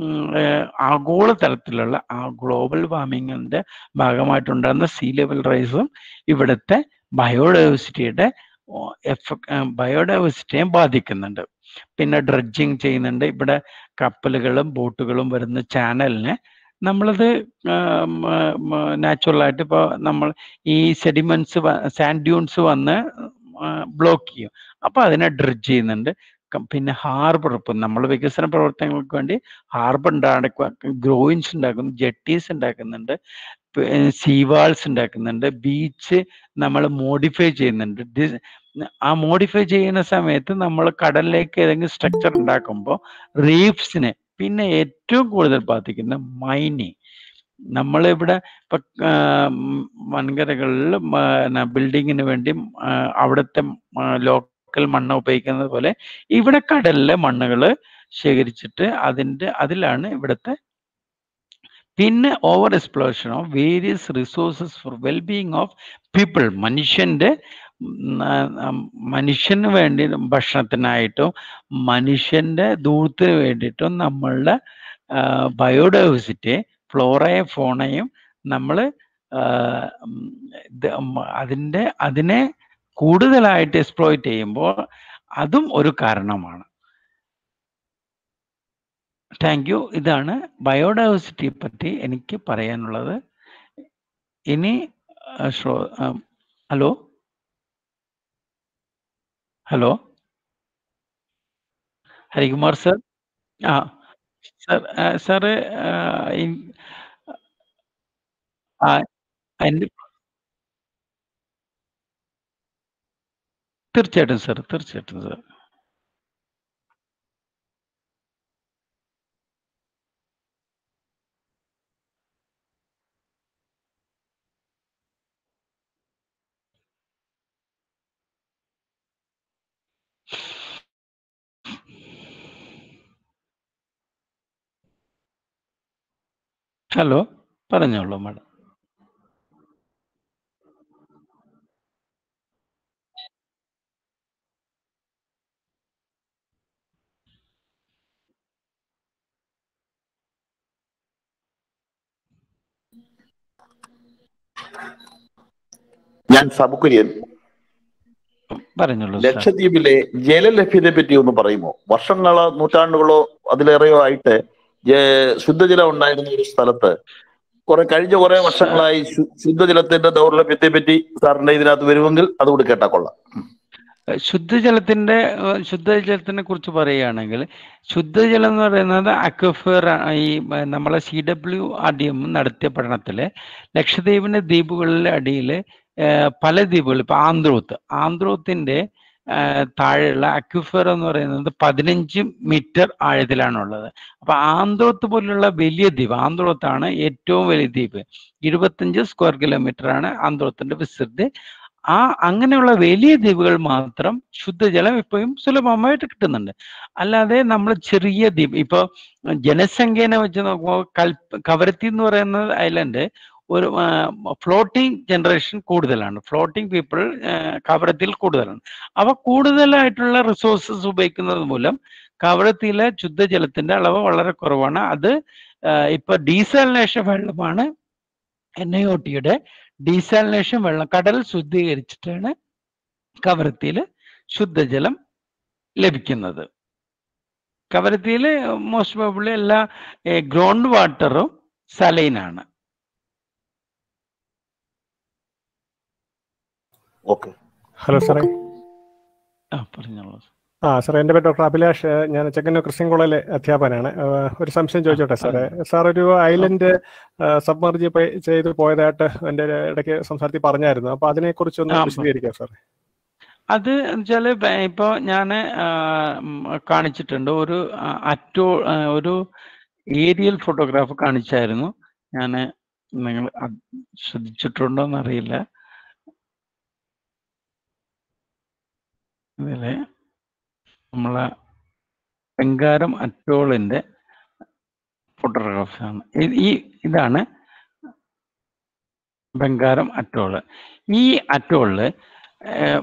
ആഗോള തലത്തിലുള്ള ആ ഗ്ലോബൽ വാർമിങ്ങിന്റെ ഭാഗമായിട്ടുണ്ടാകുന്ന സീ ലെവൽ റൈസും ഇവിടുത്തെ ബയോഡൈവേഴ്സിറ്റിയുടെ ബയോഡൈവേഴ്സിറ്റിയെ ബാധിക്കുന്നുണ്ട് പിന്നെ ഡ്രഡ്ജിങ് ചെയ്യുന്നുണ്ട് ഇവിടെ കപ്പലുകളും ബോട്ടുകളും വരുന്ന ചാനലിനെ നമ്മളത് നാച്ചുറലായിട്ട് ഇപ്പോൾ നമ്മൾ ഈ സെഡിമെന്റ്സ് സാൻഡ് ഡ്യൂൺസ് വന്ന് ബ്ലോക്ക് ചെയ്യും അപ്പോൾ അതിനെ ഡ്രഡ്ജ് ചെയ്യുന്നുണ്ട് പിന്നെ ഹാർബർ ഇപ്പം നമ്മൾ വികസന പ്രവർത്തനങ്ങൾക്ക് വേണ്ടി ഹാർബർ ഉണ്ടാക്കുക ഗ്രോയിൻസ് ഉണ്ടാക്കുന്നു ജെട്ടീസ് ഉണ്ടാക്കുന്നുണ്ട് സീവാൾസ് ഉണ്ടാക്കുന്നുണ്ട് ബീച്ച് നമ്മൾ മോഡിഫൈ ചെയ്യുന്നുണ്ട് ഡി- ആ മോഡിഫൈ ചെയ്യുന്ന സമയത്ത് നമ്മൾ കടലിലേക്ക് ഏതെങ്കിലും സ്ട്രക്ചർ ഉണ്ടാക്കുമ്പോൾ റീഫ്സിനെ പിന്നെ ഏറ്റവും കൂടുതൽ ബാധിക്കുന്ന മൈനിങ് നമ്മളിവിടെ ഇപ്പൊ ആ, ഉം, വൻകരകളിൽ ബിൽഡിങ്ങിന് വേണ്ടി ആ, അവിടുത്തെ ലോക്കൽ മണ്ണ് ഉപയോഗിക്കുന്നത് പോലെ ഇവിടെ കടലിലെ മണ്ണുകൾ ശേഖരിച്ചിട്ട് അതിൻ്റെ അതിലാണ് ഇവിടുത്തെ പിന്നെ over explosion of various resources for wellbeing of people മനുഷ്യൻ്റെ ഉം, ആ, ആ, മനുഷ്യന് വേണ്ടി ഭക്ഷണത്തിനായിട്ടും മനുഷ്യൻ്റെ ദൂരത്തിന് വേണ്ടിയിട്ടും നമ്മളുടെ ബയോഡൈവേഴ്സിറ്റി ഫ്ലോറയും ഫോണയും നമ്മൾ അതിൻ്റെ അതിനെ കൂടുതലായിട്ട് എക്സ്പ്ലോയിറ്റ് ചെയ്യുമ്പോൾ അതും ഒരു കാരണമാണ് താങ്ക് യു ഇതാണ് ബയോഡൈവേഴ്സിറ്റിയെ പറ്റി എനിക്ക് പറയാനുള്ളത് ഇനി ആ, ശ്രോ ആ, ഹലോ ഹലോ ഹരികുമാർ സർ ആ സർ ആ, സാറ് ആ, ഇൻ- ആ, എൻ്റെ തീർച്ചയായിട്ടും സർ തീർച്ചയായിട്ടും സർ ഹലോ പറഞ്ഞോളൂ മാഡം ഞാൻ സബുക്കുര്യൻ പറഞ്ഞോളൂ സാർ ലക്ഷദ്വീപിലെ ജലലഭ്യതയെ പറ്റി ഒന്ന് പറയുമോ വർഷങ്ങളോ നൂറ്റാണ്ടുകളോ അതിലേറെയോ ആയിട്ട് ജ- ശുദ്ധജലം ഉണ്ടായിരുന്ന ഒരു സ്ഥലത്ത് കുറെ കഴിഞ്ഞ കുറെ വർഷങ്ങളായി ശു- ശുദ്ധജലത്തിന്റെ ദൗർലഭ്യത്തെ പറ്റി സാറിന്റെ ഇതിനകത്ത് വരുമെങ്കിൽ അതുകൂടി കേട്ടാ കൊള്ളാം ശുദ്ധജലത്തിന്റെ ഏഹ്, ശുദ്ധജലത്തിനെ കുറിച്ച് പറയുകയാണെങ്കിൽ ശുദ്ധജലം എന്ന് പറയുന്നത് അക്വഫർ ഈ ഏഹ്, നമ്മളെ C W R D M നടത്തിയ പഠനത്തിൽ ലക്ഷദ്വീപിന്റെ ദ്വീപുകളിലെ അടിയിൽ പല ദ്വീപുകൾ ഇപ്പൊ ആന്ത്രോത്ത് ആന്ത്രോത്തിന്റെ ഏഹ്, താഴെയുള്ള അക്വിഫർ എന്ന് പറയുന്നത് പതിനഞ്ച് മീറ്റർ ആഴത്തിലാണുള്ളത് അപ്പൊ ആന്ത്രോത്ത് പോലുള്ള വലിയ ദ്വീപ് ആന്ത്രോത്താണ് ഏറ്റവും വലിയ ദ്വീപ് ഇരുപത്തഞ്ച് സ്ക്വയർ കിലോമീറ്റർ ആണ് ആന്ത്രോത്തിന്റെ വിസ്തൃതി ആ അങ്ങനെയുള്ള വലിയ ദ്വീപുകൾ മാത്രം ശുദ്ധജലം ഇപ്പോഴും സുലഭമായിട്ട് കിട്ടുന്നുണ്ട് അല്ലാതെ നമ്മൾ ചെറിയ ദ്വീപ് ഇപ്പൊ ജനസംഖ്യനെ വെച്ച് നോക്കുമ്പോൾ കൽ കവരത്തി എന്ന് പറയുന്ന ഐലൻഡ് ഒരു ഫ്ലോട്ടിംഗ് ജനറേഷൻ കൂടുതലാണ് ഫ്ലോട്ടിംഗ് പീപ്പിൾ കവരത്തിയിൽ കൂടുതലാണ് അവ കൂടുതലായിട്ടുള്ള റിസോഴ്സസ് ഉപയോഗിക്കുന്നത് മൂലം കവരത്തിയിലെ ശുദ്ധജലത്തിന്റെ അളവ് വളരെ കുറവാണ് അത് ആ, ഇപ്പൊ ഡീസാലിനേഷൻ വെള്ളമാണ് എൻ ഐ ഒ ടിയുടെ ഡീസാലിനേഷൻ വെള്ളം കടൽ ശുദ്ധീകരിച്ചിട്ടാണ് കവരത്തിയിൽ ശുദ്ധജലം ലഭിക്കുന്നത് കവരത്തിയിൽ മോസ്റ്റ് പ്രോബബ്ലി എല്ലാ ഗ്രൗണ്ട് വാട്ടറും സലൈനാണ് ഓക്കെ ഹലോ സാറേ ആ പറഞ്ഞോളൂ ആ സാറേ എൻ്റെ പേര് ഡോക്ടർ അഭിലാഷ് ഞാൻ ചെങ്ങന്നൂർ ക്രിസ്ത്യൻ കോളേജിലെ അധ്യാപകനാണ് ആ, ഒരു സംശയം ചോദിച്ചോട്ടെ സാറേ സാർ ഒരു ഐലൻഡ് സബ്മർജ് ചെയ്ത് പോയതായിട്ട് എൻ്റെ ഇടയ്ക്ക് സംസാരത്തിൽ പറഞ്ഞായിരുന്നു അപ്പൊ അതിനെക്കുറിച്ച് ഒന്ന് ആ, വിശദീകരിക്കാം സാർ അത് വെച്ചാല് ബ- ഇപ്പൊ ഞാൻ കാണിച്ചിട്ടുണ്ട് ഒരു ആ, അറ്റോ ആ, ഒരു ഏരിയൽ ഫോട്ടോഗ്രാഫ് കാണിച്ചായിരുന്നു ഞാൻ നിങ്ങൾ അത് ശ്രദ്ധിച്ചിട്ടുണ്ടോ എന്നറിയില്ല ഇതില് നമ്മളെ ബംഗാരം അറ്റോളിന്റെ ഫോട്ടോഗ്രാഫ്സ് ആണ് ഇത് ഈ ഇതാണ് ബംഗാരം അറ്റോള് ഈ അറ്റോളില് ഏഹ്,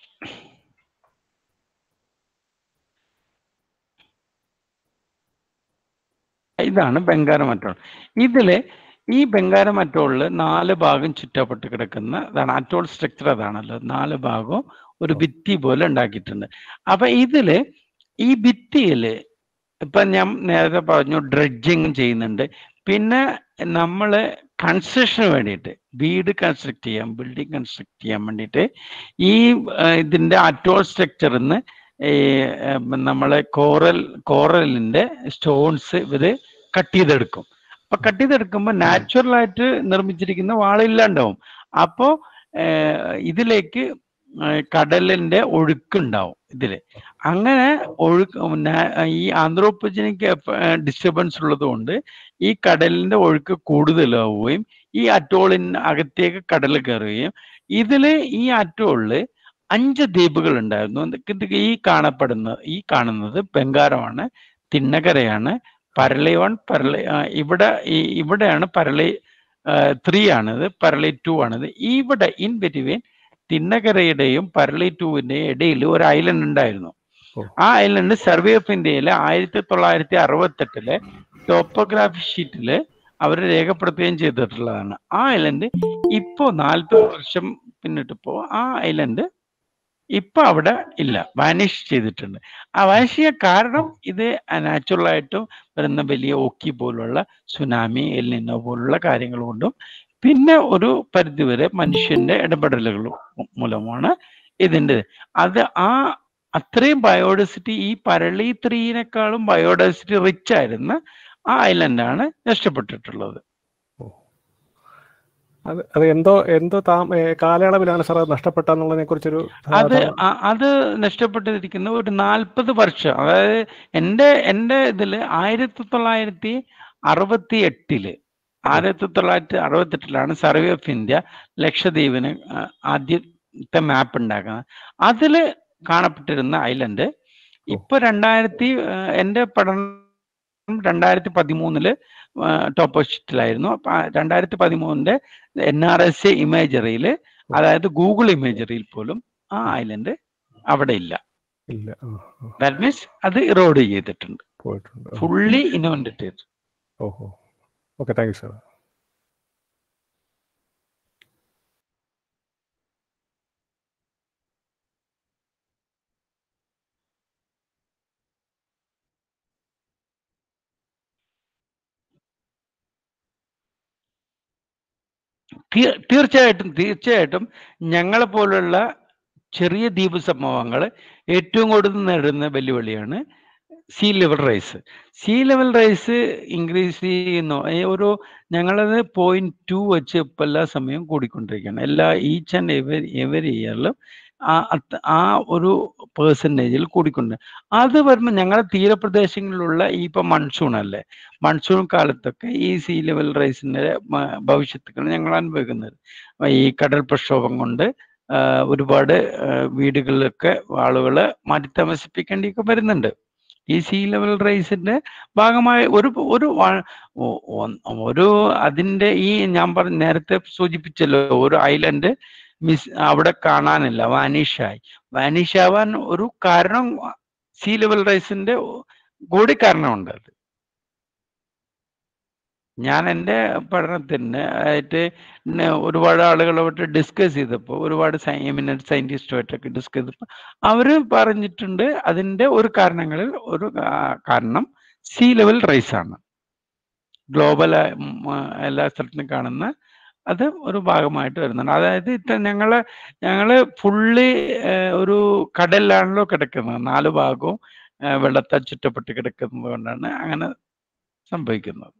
ഇതാണ് ബംഗാരം അറ്റോൾ ഇതില് ഈ ബംഗാരം അറ്റോളില് നാല് ഭാഗം ചുറ്റപ്പെട്ട് കിടക്കുന്ന ഇതാണ് അറ്റോൾ സ്ട്രക്ചർ അതാണല്ലോ നാല് ഭാഗവും ഒരു ഭിത്തി പോലെ ഉണ്ടാക്കിയിട്ടുണ്ട് അപ്പൊ ഇതില് ഈ ഭിത്തിയില് ഇപ്പൊ ഞാൻ നേരത്തെ പറഞ്ഞു ഡ്രഡ്ജിങ് ചെയ്യുന്നുണ്ട് പിന്നെ നമ്മള് കൺസ്ട്രക്ഷന് വേണ്ടിയിട്ട് വീട് കൺസ്ട്രക്ട് ചെയ്യാൻ ബിൽഡിംഗ് കൺസ്ട്രക്ട് ചെയ്യാൻ വേണ്ടിയിട്ട് ഈ ആ, ഇതിന്റെ അറ്റോൾ സ്ട്രക്ചറിൽ നിന്ന് ഈ ആ, നമ്മളെ കോറൽ കോറലിന്റെ സ്റ്റോൺസ് ഇവര് കട്ട് ചെയ്തെടുക്കും അപ്പൊ കട്ട് ചെയ്തെടുക്കുമ്പോൾ നാച്ചുറൽ ആയിട്ട് നിർമ്മിച്ചിരിക്കുന്ന വാളില്ലാണ്ടാവും അപ്പോ ഏഹ്, ഇതിലേക്ക് ഏഹ്, കടലിന്റെ ഒഴുക്കുണ്ടാവും ഇതില് അങ്ങനെ ഒഴുക്ക് നാ- ഈ ആന്ത്രോപ്പജനിക് ഡിസ്റ്റർബൻസ് ഉള്ളത് കൊണ്ട് ഈ കടലിന്റെ ഒഴുക്ക് കൂടുതലാവുകയും ഈ അറ്റോളിന് അകത്തേക്ക് കടൽ കയറുകയും ഇതില് ഈ അറ്റോളില് അഞ്ച് ദ്വീപുകൾ ഉണ്ടായിരുന്നു ഇത് ഈ കാണപ്പെടുന്ന ഈ കാണുന്നത് ബംഗാരമാണ് തിണ്ണകരയാണ് പരളി വൺ പരളി ആ, ഇവിടെ ഈ- ഇവിടെയാണ് പരളി ത്രീ ആണിത് പരളി ടു ആണിത് ഇവിടെ ഇൻ ബിറ്റ്വീൻ തിണ്ണകരയുടെയും പരളി ടുവിന്റെയും ഇടയിൽ ഒരു ഐലൻഡ് ഉണ്ടായിരുന്നു ഓ. ആ ഐലൻഡ് സർവേ ഓഫ് ഇന്ത്യയിലെ ആയിരത്തി തൊള്ളായിരത്തി അറുപത്തെട്ടിലെ ടോപ്പോഗ്രാഫി ഷീറ്റില് അവർ രേഖപ്പെടുത്തുകയും ചെയ്തിട്ടുള്ളതാണ് ആ ഐലൻഡ് ഇപ്പോ നാൽപ്പത് വർഷം പിന്നിട്ടിപ്പോ ആ ഐലൻഡ് ഇപ്പൊ അവിടെ ഇല്ല വാനിഷ് ചെയ്തിട്ടുണ്ട് ആ വാനിഷ് ചെയ്യാൻ കാരണം ഇത് നാച്ചുറൽ ആയിട്ടും വരുന്ന വലിയ ഓക്കി പോലുള്ള സുനാമി എല്ലിനോ പോലുള്ള കാര്യങ്ങൾ കൊണ്ടും പിന്നെ ഒരു പരിധിവരെ മനുഷ്യന്റെ ഇടപെടലുകൾ മൂലമാണ് ഇതിൻ്റെ അത് ആ അത്രയും ബയോഡൈവേഴ്സിറ്റി ഈ പരളി ത്രീനേക്കാളും ബയോഡൈവേഴ്സിറ്റി റിച്ച് ആയിരുന്ന ആ ഐലൻഡാണ് നഷ്ടപ്പെട്ടിട്ടുള്ളത് അത് അത് എന്തോ എന്തോ താ ഏ, കാലയളവിലാണ് സാർ അത് നഷ്ടപ്പെട്ടെന്നുള്ളതിനെ കുറിച്ചൊരു അത് അ- അത് നഷ്ടപ്പെട്ടിരിക്കുന്ന ഒരു നാൽപ്പത് വർഷം അതായത് എൻ്റെ എൻ്റെ ഇതില് ആയിരത്തി തൊള്ളായിരത്തി അറുപത്തി എട്ടില് ആയിരത്തി തൊള്ളായിരത്തി അറുപത്തി എട്ടിലാണ് സർവേ ഓഫ് ഇന്ത്യ ലക്ഷദ്വീപിന് ആ, ആദ്യത്തെ മാപ്പ് ഉണ്ടാക്കുന്നത് അതില് കാണപ്പെട്ടിരുന്ന ഐലൻഡ് ഇപ്പൊ രണ്ടായിരത്തി ആ, എൻ്റെ പഠനം രണ്ടായിരത്തി പതിമൂന്നില് ടോപ്പോഷിറ്റിലായിരുന്നു അപ്പൊ ആ രണ്ടായിരത്തി പതിമൂന്നിന്റെ എൻ ആർ എസ് എ ഇമേജറിയിൽ അതായത് ഗൂഗിൾ ഇമേജറിയിൽ പോലും ആ ഐലൻഡ് അവിടെ ഇല്ല ഇല്ല ആ, ആ, ദാറ്റ് മീൻസ് അത് ഇറോഡ് ചെയ്തിട്ടുണ്ട് പോയിട്ടുണ്ട് ആ. ഫുള്ളി ഇനോവൻറ്റ് ചെയ്തു ഓഹോ ഓക്കെ താങ്ക് യു സാർ തീ- തീർച്ചയായിട്ടും തീർച്ചയായിട്ടും ഞങ്ങളെ പോലുള്ള ചെറിയ ദ്വീപ് സമൂഹങ്ങൾ ഏറ്റവും കൂടുതൽ നേരിടുന്ന വെല്ലുവിളിയാണ് sea level rise sea level rise increase ചെയ്യുന്നു ഏ, ഒരു ഞങ്ങളത് പോയിന്റ് ടു വെച്ച് ഇപ്പം എല്ലാ സമയവും കൂടിക്കൊണ്ടിരിക്കുകയാണ് എല്ലാ ഈച്ച് ആൻഡ് എവരി എവരി ഇയറിലും ആ അത് ആ ഒരു പേഴ്സൻറ്റേജിൽ കൂടിക്കൊണ്ട് അത് വരുമ്പോൾ ഞങ്ങളുടെ തീരപ്രദേശങ്ങളിലുള്ള ഈ ഇപ്പം മൺസൂൺ അല്ലേ മൺസൂൺ കാലത്തൊക്കെ ഈ സീ ലെവൽ റൈസിന്റെ മ- ഭവിഷ്യത്തുകൾ ഞങ്ങൾ അനുഭവിക്കുന്നത് അപ്പൊ ഈ കടൽ പ്രക്ഷോഭം കൊണ്ട് ആ, ഒരുപാട് ആ, വീടുകളിലൊക്കെ ആളുകൾ മാറ്റി താമസിപ്പിക്കേണ്ടിയൊക്കെ വരുന്നുണ്ട് ഈ സീ ലെവൽ റൈസിന്റെ ഭാഗമായി ഒരു ഒരു വ- ഒ- ഒ- ഒരു അതിന്റെ ഈ ഞാൻ പറഞ്ഞ നേരത്തെ സൂചിപ്പിച്ചല്ലോ ഒരു ഐലൻഡ് മിസ് അവിടെ കാണാനില്ല വാനിഷായി വാനിഷ് ആവാൻ ഒരു കാരണം സീ ലെവൽ റൈസിന്റെ കൂടി കാരണമുണ്ട് അത് ഞാൻ എൻ്റെ പഠനത്തിന് ആയിട്ട് പിന്നെ ഒരുപാട് ആളുകളുമായിട്ട് ഡിസ്കസ് ചെയ്തപ്പോൾ ഒരുപാട് എമിനന്റ് സയന്റിസ്റ്റുമായിട്ടൊക്കെ ഡിസ്കസ് ചെയ്തപ്പോൾ അവർ പറഞ്ഞിട്ടുണ്ട് അതിൻ്റെ ഒരു കാരണങ്ങളിൽ ഒരു കാ- കാരണം സീ ലെവൽ റൈസ് ആണ് ഗ്ലോബൽ എല്ലാ സ്ഥലത്തും കാണുന്ന അത് ഒരു ഭാഗമായിട്ട് വരുന്നുണ്ട് അതായത് ഇത്ര ഞങ്ങള് ഞങ്ങള് ഫുള്ളി ഒരു കടലിലാണല്ലോ കിടക്കുന്നത് നാല് ഭാഗവും ആ, വെള്ളത്താൽ ചുറ്റപ്പെട്ട് കിടക്കുന്നത് കൊണ്ടാണ് അങ്ങനെ സംഭവിക്കുന്നത്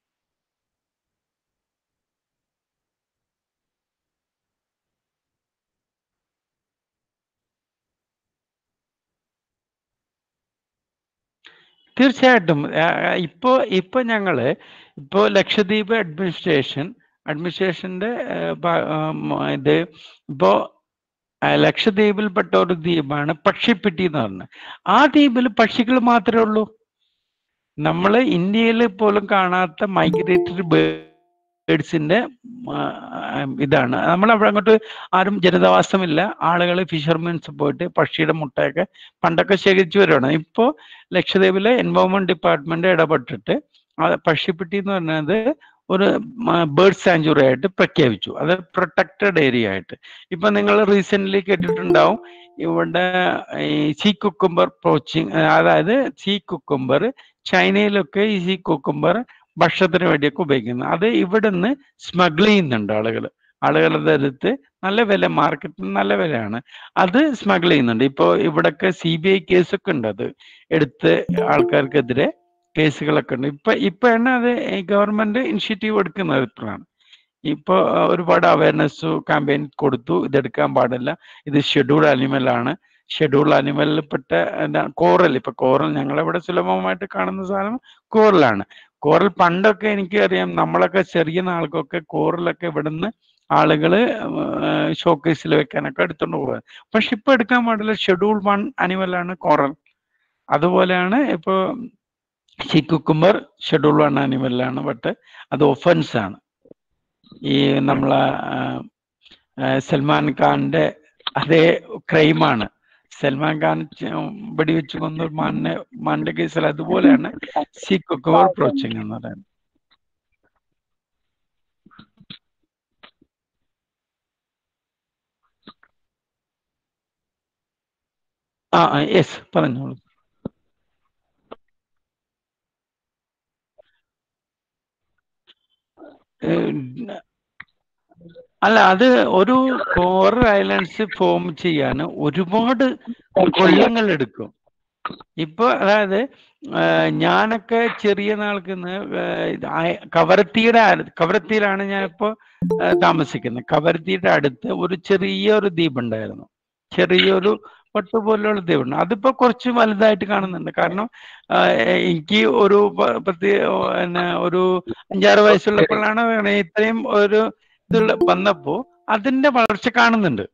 തീർച്ചയായിട്ടും ആ, ആ, ഇപ്പോ ഇപ്പൊ ഞങ്ങള് ഇപ്പോ ലക്ഷദ്വീപ് അഡ്മിനിസ്ട്രേഷൻ അഡ്മിനിസ്ട്രേഷന്റെ ആ, ഭാ- ആ, മ, ഇത് ഇപ്പോ ആ, ലക്ഷദ്വീപിൽപ്പെട്ട ഒരു ദ്വീപാണ് പക്ഷിപ്പെട്ടി എന്ന് പറഞ്ഞത് ആ ദ്വീപിൽ പക്ഷികൾ മാത്രമേ ഉള്ളൂ നമ്മൾ ഇന്ത്യയിൽ പോലും കാണാത്ത മൈഗ്രേറ്ററി ബേഡ്സിന്റെ ഇതാണ് നമ്മൾ അവിടെ അങ്ങോട്ട് ആരും ജനതാവാസമില്ല ആളുകൾ ഫിഷർമെൻസ് പോയിട്ട് പക്ഷിയുടെ മുട്ടയൊക്കെ പണ്ടൊക്കെ ശേഖരിച്ചു വരുവാണ് ഇപ്പോൾ ലക്ഷദ്വീപിലെ എൻവയോൺമെന്റ് ഡിപ്പാർട്ട്മെന്റ് ഇടപെട്ടിട്ട് ആ പക്ഷിപ്പെട്ടി എന്ന് പറയുന്നത് ഒരു ബേർഡ് സാഞ്ചുറി ആയിട്ട് പ്രഖ്യാപിച്ചു അത് പ്രൊട്ടക്റ്റഡ് ഏരിയ ആയിട്ട് ഇപ്പൊ നിങ്ങൾ റീസെന്റ് കേട്ടിട്ടുണ്ടാവും ഇവിടെ ഈ സീ കുക്കുംബർ പോച്ചിങ് അതായത് സീ കുക്കുംബർ ചൈനയിലൊക്കെ ഈ സീ കുക്കുംബർ ഭക്ഷണത്തിന് വേണ്ടിയൊക്കെ ഉപയോഗിക്കുന്നത് അത് ഇവിടുന്ന് സ്മഗിൾ ചെയ്യുന്നുണ്ട് ആളുകൾ ആളുകളുടെ അടുത്ത് നല്ല വില മാർക്കറ്റിൽ നല്ല വിലയാണ് അത് സ്മഗിൾ ചെയ്യുന്നുണ്ട് ഇപ്പോൾ ഇവിടൊക്കെ സി ബി ഐ കേസൊക്കെ ഉണ്ട് അത് എടുത്ത് ആൾക്കാർക്കെതിരെ കേസുകളൊക്കെ ഉണ്ട് ഇപ്പൊ ഇപ്പോഴാണ് അത് ഗവൺമെന്റ് ഇനിഷ്യേറ്റീവ് എടുക്കുന്നത് ഇപ്പോഴാണ് ഇപ്പൊ ആ, ഒരുപാട് അവയർനെസ് ക്യാമ്പയിൻ കൊടുത്തു ഇതെടുക്കാൻ പാടില്ല ഇത് ഷെഡ്യൂൾ അനിമൽ ആണ് ഷെഡ്യൂൾ അനിമലിൽ പെട്ട കോറൽ ഇപ്പൊ കോറൽ ഞങ്ങളിവിടെ സുലഭമായിട്ട് കാണുന്ന സാധനം കോറലാണ് കോറൽ പണ്ടൊക്കെ എനിക്ക് അറിയാം നമ്മളൊക്കെ ചെറിയ നാൾക്കൊക്കെ കോറലൊക്കെ ഇവിടുന്ന് ആളുകള് ഷോക്കേസിൽ വെക്കാനൊക്കെ എടുത്തോണ്ട് പോകുന്നത് പക്ഷെ ഇപ്പൊ എടുക്കാൻ പാടില്ല ഷെഡ്യൂൾ വൺ അനിമലാണ് കോറൽ അതുപോലെയാണ് ഇപ്പൊ സീ കുക്കുംബർ ഷെഡ്യൂൾ വൺ അനിമലാണ് ബട്ട് അത് ഒഫൻസ് ആണ് ഈ നമ്മളെ ആ, ആ, സൽമാൻ ഖാന്റെ അതേ ക്രൈമാണ് സൽമാൻ ഖാൻ ച- വെടിവെച്ച് കൊന്ന ഒരു മാനിനെ മാനിന്റെ കേസിൽ അതുപോലെയാണ് സീ കുക്കുംബർ പ്രോച്ചിങ് എന്ന് പറയുന്നത് ആ യെസ് പറഞ്ഞോളൂ ഏഹ്, അല്ല അത് ഒരു കോറൽ ഐലൻഡ്സ് ഫോം ചെയ്യാൻ ഒരുപാട് കൊല്ലങ്ങൾ എടുക്കും ഇപ്പൊ അതായത് ആ, ഞാനൊക്കെ ചെറിയ നാൾക്കുന്ന് കവരത്തിയുടെ അടു- കവരത്തിയിലാണ് ഞാനിപ്പോ ആ, താമസിക്കുന്നത് കവരത്തിയുടെ അടുത്ത് ഒരു ചെറിയൊരു ദ്വീപ് ഉണ്ടായിരുന്നു ചെറിയൊരു പട്ടു പോലുള്ള ദ്വീപുണ്ട് അതിപ്പോ കുറച്ച് വലുതായിട്ട് കാണുന്നുണ്ട് കാരണം ആ, എനിക്ക് ഒരു പ- പത്ത് പിന്നെ ഒരു അഞ്ചാറ് വയസ്സുള്ളപ്പോഴാണ് ഇത്രയും ഒരു ഇതുള്ള വന്നപ്പോ അതിന്റെ വളർച്ച കാണുന്നുണ്ട്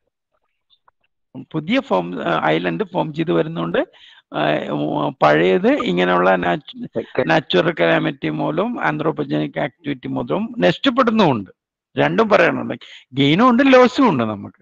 പുതിയ ഫോം ഐലൻഡ് ഫോം ചെയ്ത് വരുന്നുണ്ട് ആ, ഉം, പഴയത് ഇങ്ങനെയുള്ള നാച്ചുറൽ കലാമിറ്റി മൂലവും ആന്ത്രോപജനിക് ആക്ടിവിറ്റി മൂലവും നഷ്ടപ്പെടുന്നുമുണ്ട് രണ്ടും പറയണുണ്ട് ഗെയിനും ഉണ്ട് ലോസും ഉണ്ട് നമുക്ക്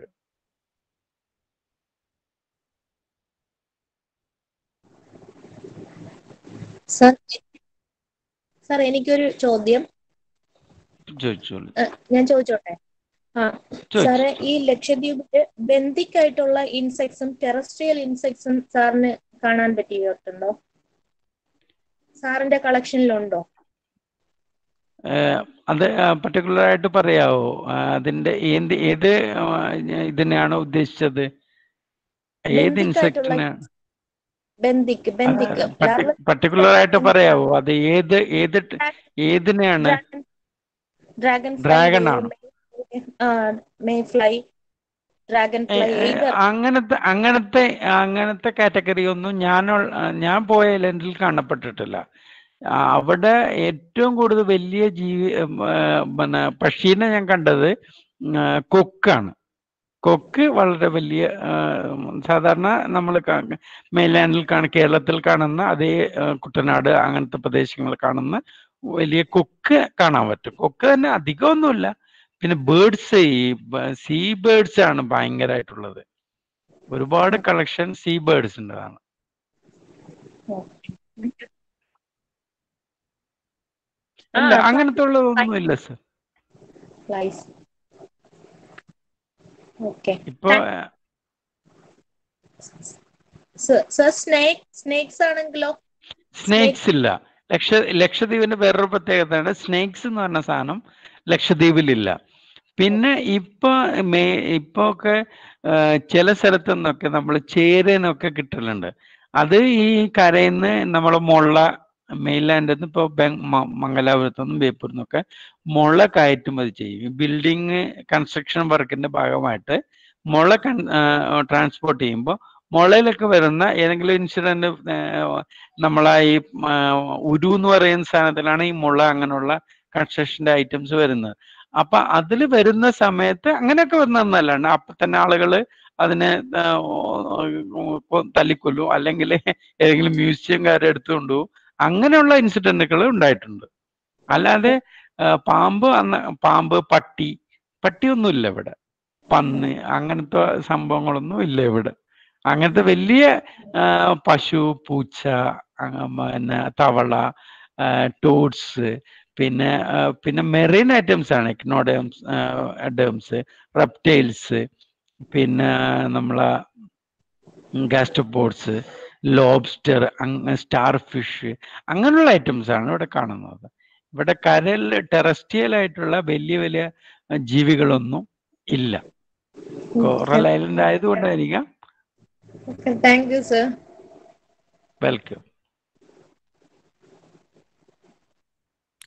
സർ സർ എനിക്കൊരു ചോദ്യം ചോദിച്ചോളൂ ഏഹ്, ഞാൻ ചോദിച്ചോട്ടെ ആ ചോദിച്ചു സാറേ ഈ ലക്ഷദ്വീപില് ബന്ധിക്കായിട്ടുള്ള ഇൻസെക്ട്സും ടെറസ്ട്രിയൽ ഇൻസെക്ട്സും സാറിന് കാണാൻ പറ്റിയിട്ടുണ്ടോ സാറിന്റെ കളക്ഷനിലുണ്ടോ ഏഹ് അത് പർട്ടിക്കുലർ ആയിട്ട് പറയാവോ ആ, അതിന്റെ ഏത് ഏത് ആ, ഇതിനെയാണ് ഉദ്ദേശിച്ചത് ഏത് ബന്ധിക്കായിട്ടുള്ള ഇൻസെക്റ്റിനെ ബന്ധിക്ക് ബന്ധിക്ക് പർട്ടിക്കുലർ ആയിട്ട് പറയാവോ അത് ഏത് ഏത് ട്- ഏതിനെയാണ് ഡ്രാഗൺ Dragon ആണ്. മേ ഫ്ലൈ ഡ്രാഗൺ ഏ, ഫ്ലൈ ഏ, അങ്ങനത്തെ അങ്ങനത്തെ അങ്ങനത്തെ കാറ്റഗറി ഒന്നും ഞാൻ ഞാൻ പോയ ഐലൻഡിൽ കാണപ്പെട്ടിട്ടില്ല ആ, അവിടെ ഏറ്റവും കൂടുതൽ വലിയ ജീവി ഉം, ആ, പിന്നെ പക്ഷീനെ ഞാൻ കണ്ടത് ഉം, ആ, കൊക്കാണ് കൊക്ക് വളരെ വലിയ ആ, സാധാരണ നമ്മൾ മെയിൻലാൻഡിൽ കാണുന്ന കേരളത്തിൽ കാണുന്ന അതേ ആ, കുട്ടനാട് അങ്ങനത്തെ പ്രദേശങ്ങളിൽ കാണുന്ന വലിയ കൊക്ക് കാണാൻ പറ്റും കൊക്ക് തന്നെ അധികമൊന്നുമില്ല പിന്നെ ബേർഡ്സ് ഈ സീ ബേർഡ്സ് ആണ് ഭയങ്കരമായിട്ടുള്ളത് ഒരുപാട് കളക്ഷൻ സീ ബേർഡ്സ് ഉള്ളതാണ് അല്ല അങ്ങനത്തെ ഉള്ളതൊന്നും ഇല്ല സർ ഫ്ലൈസ് ഓക്കെ ഇപ്പൊ സർ സ്നേക് സ്നേക്സ് ആണെങ്കിലോ സ്നേക്സ് ഇല്ല ലക്ഷ ലക്ഷദ്വീപിന്റെ വേറൊരു പ്രത്യേകതയാണ് സ്നേക്സ് എന്ന് പറഞ്ഞ സാധനം ലക്ഷദ്വീപിലില്ല പിന്നെ ഇപ്പൊ മേ ഇപ്പൊ ഒക്കെ ആ, ചില സ്ഥലത്തു നിന്നൊക്കെ നമ്മൾ ചേരനൊക്കെ കിട്ടലുണ്ട് അത് ഈ കരയിൽ നിന്ന് നമ്മളെ മുള്ള മെയിൻലാൻഡിൽ നിന്ന് ഇപ്പോൾ മംഗലാപുരത്തു നിന്നും ബേപ്പൂരിൽ നിന്നൊക്കെ മുള കയറ്റുമതി ചെയ്യും ബിൽഡിങ് കൺസ്ട്രക്ഷൻ വർക്കിന്റെ ഭാഗമായിട്ട് മുള ട്രാൻസ്പോർട്ട് ചെയ്യുമ്പോൾ മുളയിലൊക്കെ വരുന്ന ഏതെങ്കിലും ഇൻസിഡന്റ് നമ്മളെ ഈ ആ, ഉരു എന്ന് പറയുന്ന സാധനത്തിലാണ് ഈ മുള അങ്ങനെയുള്ള കൺസ്ട്രക്ഷന്റെ ഐറ്റംസ് വരുന്നത് അപ്പൊ അതിൽ വരുന്ന സമയത്ത് അങ്ങനെയൊക്കെ വരുന്നതല്ലാണ്ട് അപ്പൊ തന്നെ ആളുകള് അതിനെ ആ, കൊ- തല്ലിക്കൊല്ലും അല്ലെങ്കിൽ ഏതെങ്കിലും മ്യൂസിയംകാരെ എടുത്തുകൊണ്ട് പോകും അങ്ങനെയുള്ള ഇൻസിഡന്റുകൾ ഉണ്ടായിട്ടുണ്ട് അല്ലാതെ ആ, പാമ്പ് അന്ന് പാമ്പ് പട്ടി പട്ടിയൊന്നും ഇല്ല ഇവിടെ പന്നി അങ്ങനത്തെ സംഭവങ്ങളൊന്നും ഇല്ല ഇവിടെ അങ്ങനത്തെ വലിയ ആ, പശു പൂച്ച ആ, പിന്നെ തവള ടോഡ്സ് പിന്നെ ആ, പിന്നെ മെറീൻ ഐറ്റംസ് ആണ് ഇഗ്നോഡേംസ് ഡേംസ് റെപ്റ്റൈൽസ് പിന്നെ നമ്മളെ ഗാസ്ട്രോപോഡ്സ് ലോബ്സ്റ്റർ സ്റ്റാർ ഫിഷ് അങ്ങനെയുള്ള ഐറ്റംസ് ആണ് ഇവിടെ കാണുന്നത് ഇവിടെ കരയിൽ ടെറസ്ട്രിയൽ ആയിട്ടുള്ള വലിയ വലിയ ജീവികളൊന്നും ഇല്ല കോറൽ ഐലൻഡ് ആയതുകൊണ്ടായിരിക്കാം thank you sir welcome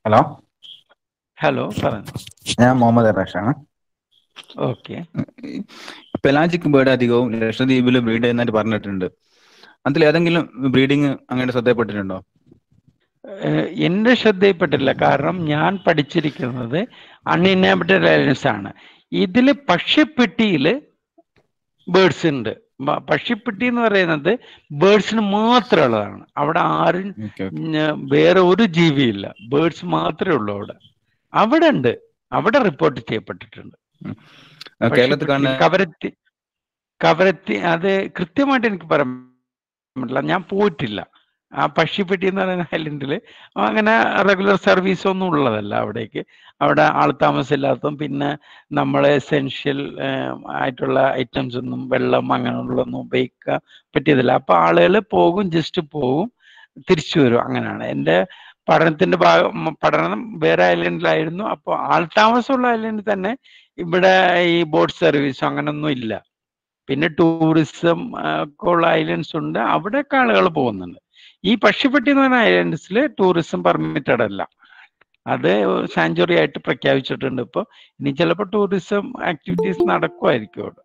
hello hello പറഞ്ഞു ഞാൻ മുഹമ്മദ് റഷാണ് ഓക്കെ പെലാജിക് ബേർഡ് അധികവും ലക്ഷദ്വീപിൽ ബ്രീഡ് ചെയ്യുന്നതായിട്ട് പറഞ്ഞിട്ടുണ്ട് അതിൽ ഏതെങ്കിലും ബ്രീഡിങ് അങ്ങനെ ശ്രദ്ധയപ്പെട്ടിട്ടുണ്ടോ എന്റെ ശ്രദ്ധയിൽപ്പെട്ടില്ല കാരണം ഞാൻ പഠിച്ചിരിക്കുന്നത് അൺഇന്നാബിറ്റഡ് ഐലൻഡ്സ് ആണ് ഇതിൽ പക്ഷിപ്പെട്ടിയിൽ ബേർഡ്സ് ഉണ്ട് ബ- പക്ഷിപ്പെട്ടി എന്ന് പറയുന്നത് ബേർഡ്സിന് മാത്രമുള്ളതാണ് അവിടെ ആരും ഓക്കെ ഓക്കെ ഞ- വേറെ ഒരു ജീവിയില്ല ബേർഡ്സ് മാത്രമേ ഉള്ളൂ അവിടെ അവിടെ ഉണ്ട് അവിടെ റിപ്പോർട്ട് ചെയ്യപ്പെട്ടിട്ടുണ്ട് കേരളത്തിൽ പക്ഷിപ്പെട്ടി, കാണുന്ന കവരത്തി കവരത്തി അത് കൃത്യമായിട്ട് എനിക്ക് പറയാൻ പറ്റില്ല ഞാൻ പോയിട്ടില്ല ആ പക്ഷിപ്പെട്ടി എന്ന് പറയുന്ന ഐലൻഡിൽ അങ്ങനെ റെഗുലർ സർവീസ് ഒന്നും ഉള്ളതല്ല അവിടേക്ക് അവിടെ ആൾ താമസമില്ലാത്തതും പിന്നെ നമ്മളെ എസെൻഷ്യൽ ആയിട്ടുള്ള ഐറ്റംസ് ഒന്നും വെള്ളം അങ്ങനെയുള്ളതൊന്നും ഉപയോഗിക്കാൻ പറ്റിയതില്ല അപ്പൊ ആളുകൾ പോകും ജസ്റ്റ് പോകും തിരിച്ചു വരും അങ്ങനെയാണ് എൻ്റെ പഠനത്തിന്റെ ഭാഗം ഉം, പഠനം വേറെ ഐലൻഡിലായിരുന്നു അപ്പോൾ ആൾ താമസമുള്ള ഐലൻഡിൽ തന്നെ ഇവിടെ ഈ ബോട്ട് സർവീസ് അങ്ങനൊന്നും ഇല്ല പിന്നെ ടൂറിസം ഒക്കെ ഉള്ള ഐലൻഡ്സ് ഉണ്ട് അവിടെയൊക്കെ ആളുകൾ പോകുന്നുണ്ട് ഈ പക്ഷിപ്പെട്ടി എന്ന് പറഞ്ഞ ഐലൻഡ്സിൽ ടൂറിസം പെർമിറ്റഡ് അല്ല അത് സാഞ്ചുറി ആയിട്ട് പ്രഖ്യാപിച്ചിട്ടുണ്ട് ഇപ്പോൾ ഇനി ചിലപ്പോൾ ടൂറിസം ആക്ടിവിറ്റീസ് നടക്കുമായിരിക്കും അവിടെ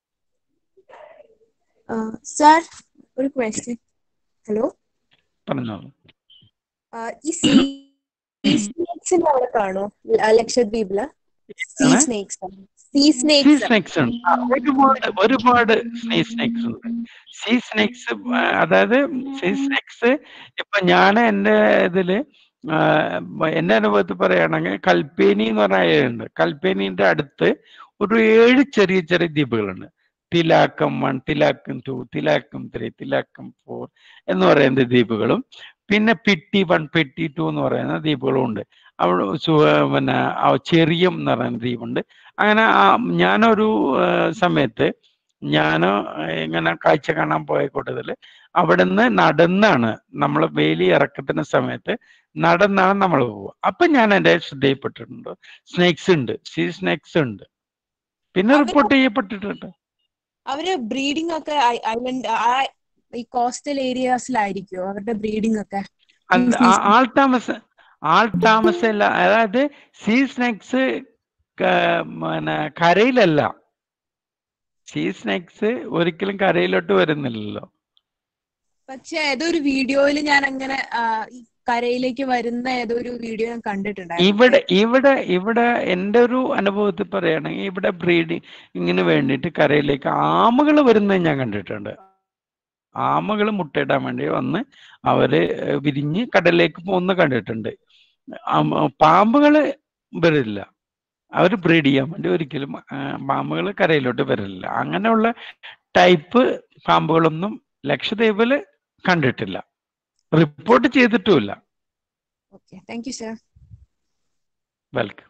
സാർ ഒരു ക്വസ്റ്റ്യൻ ഹലോ പറഞ്ഞോളൂ ഈ സീ സ്നേക്സിന്റെ അവിടെ കാണോ ല- ലക്ഷദ്വീപില് സീ ഏതാണ്? Snakes sea sea snakes snakes ഉണ്ട് ആ, ഒരുപാട് ഒരുപാട് സീ സ്നേക്സ് ഉണ്ട് സീ സ്നേക്സ് അതായത് സീ സ്നേക്സ് ഇപ്പൊ ഞാൻ എൻ്റെ ഇതില് ആ, എൻ്റെ അനുഭവത്തിൽ പറയുകയാണെങ്കിൽ കൽപ്പേനി എന്ന് പറഞ്ഞ ഏഴുണ്ട് കൽപ്പേനിന്റെ അടുത്ത് ഒരു ഏഴ് ചെറിയ ചെറിയ ദ്വീപുകളുണ്ട് Thilakkam one Thilakkam two Thilakkam three Thilakkam four എന്ന് പറയുന്ന ദ്വീപുകളും പിന്നെ പിട്ടി വൺ പെട്ടി ടു എന്ന് പറയുന്ന ദ്വീപുകളും ഉണ്ട് അവിടെ സു- പിന്നെ ആ ചെറിയം എന്ന് പറയുന്ന ദ്വീപുണ്ട് അങ്ങനെ ആ ഞാനൊരു ആ, സമയത്ത് ഞാൻ ഇങ്ങനെ കാഴ്ച കാണാൻ പോയ കൂട്ടത്തിൽ അവിടുന്ന് നടന്നാണ് നമ്മൾ വേലി ഇറക്കത്തിന് സമയത്ത് നടന്നാണ് നമ്മൾ പോവുക അപ്പൊ ഞാൻ എൻ്റെ ശ്രദ്ധയിൽപ്പെട്ടിട്ടുണ്ട് സ്നേക്സ് ഉണ്ട് സീ സ്നേക്സ് ഉണ്ട് പിന്നെ അവിടെ- റിപ്പോർട്ട് ചെയ്യപ്പെട്ടിട്ടുണ്ട് അവര് ബ്രീഡിംഗ് ഒക്കെ ഐലൻഡ് ആ ഈ കോസ്റ്റൽ ഏരിയാസിലായിരിക്കുമോ അവരുടെ ബ്രീഡിംഗ് ഒക്കെ അത് ഈ ആ- ആൾ താമസ ആൾ താമസമില്ല അതായത് സീ സ്നേക്സ് പിന്നെ കരയിലല്ല സീ സ്നേക്സ് ഒരിക്കലും കരയിലോട്ട് വരുന്നില്ലല്ലോ പക്ഷെ ഏതോ ഒരു വീഡിയോയിൽ ഞാൻ അങ്ങനെ ആ, ഈ കരയിലേക്ക് വരുന്ന ഏതോ ഒരു വീഡിയോ ഞാൻ കണ്ടിട്ടുണ്ടായിരുന്നു ഇവിടെ ഇവിടെ ഇവിടെ എൻ്റെ ഒരു അനുഭവത്തിൽ പറയുകയാണെങ്കിൽ ഇവിടെ ബ്രീഡിങ്ങിന് വേണ്ടിയിട്ട് കരയിലേക്ക് ആമകൾ വരുന്നത് ഞാൻ കണ്ടിട്ടുണ്ട് ആമകൾ മുട്ടയിടാൻ വേണ്ടി വന്ന് അവര് വിരിഞ്ഞ് കടലിലേക്ക് പോകുന്ന കണ്ടിട്ടുണ്ട് പാമ്പുകൾ വരില്ല അവർ ബ്രീഡ് ചെയ്യാൻ വേണ്ടി ഒരിക്കലും പാമ്പുകൾ കരയിലോട്ട് വരില്ല അങ്ങനെയുള്ള ടൈപ്പ് പാമ്പുകളൊന്നും ലക്ഷദ്വീപില് കണ്ടിട്ടില്ല റിപ്പോർട്ട് ചെയ്തിട്ടുമില്ല okay thank you sir welcome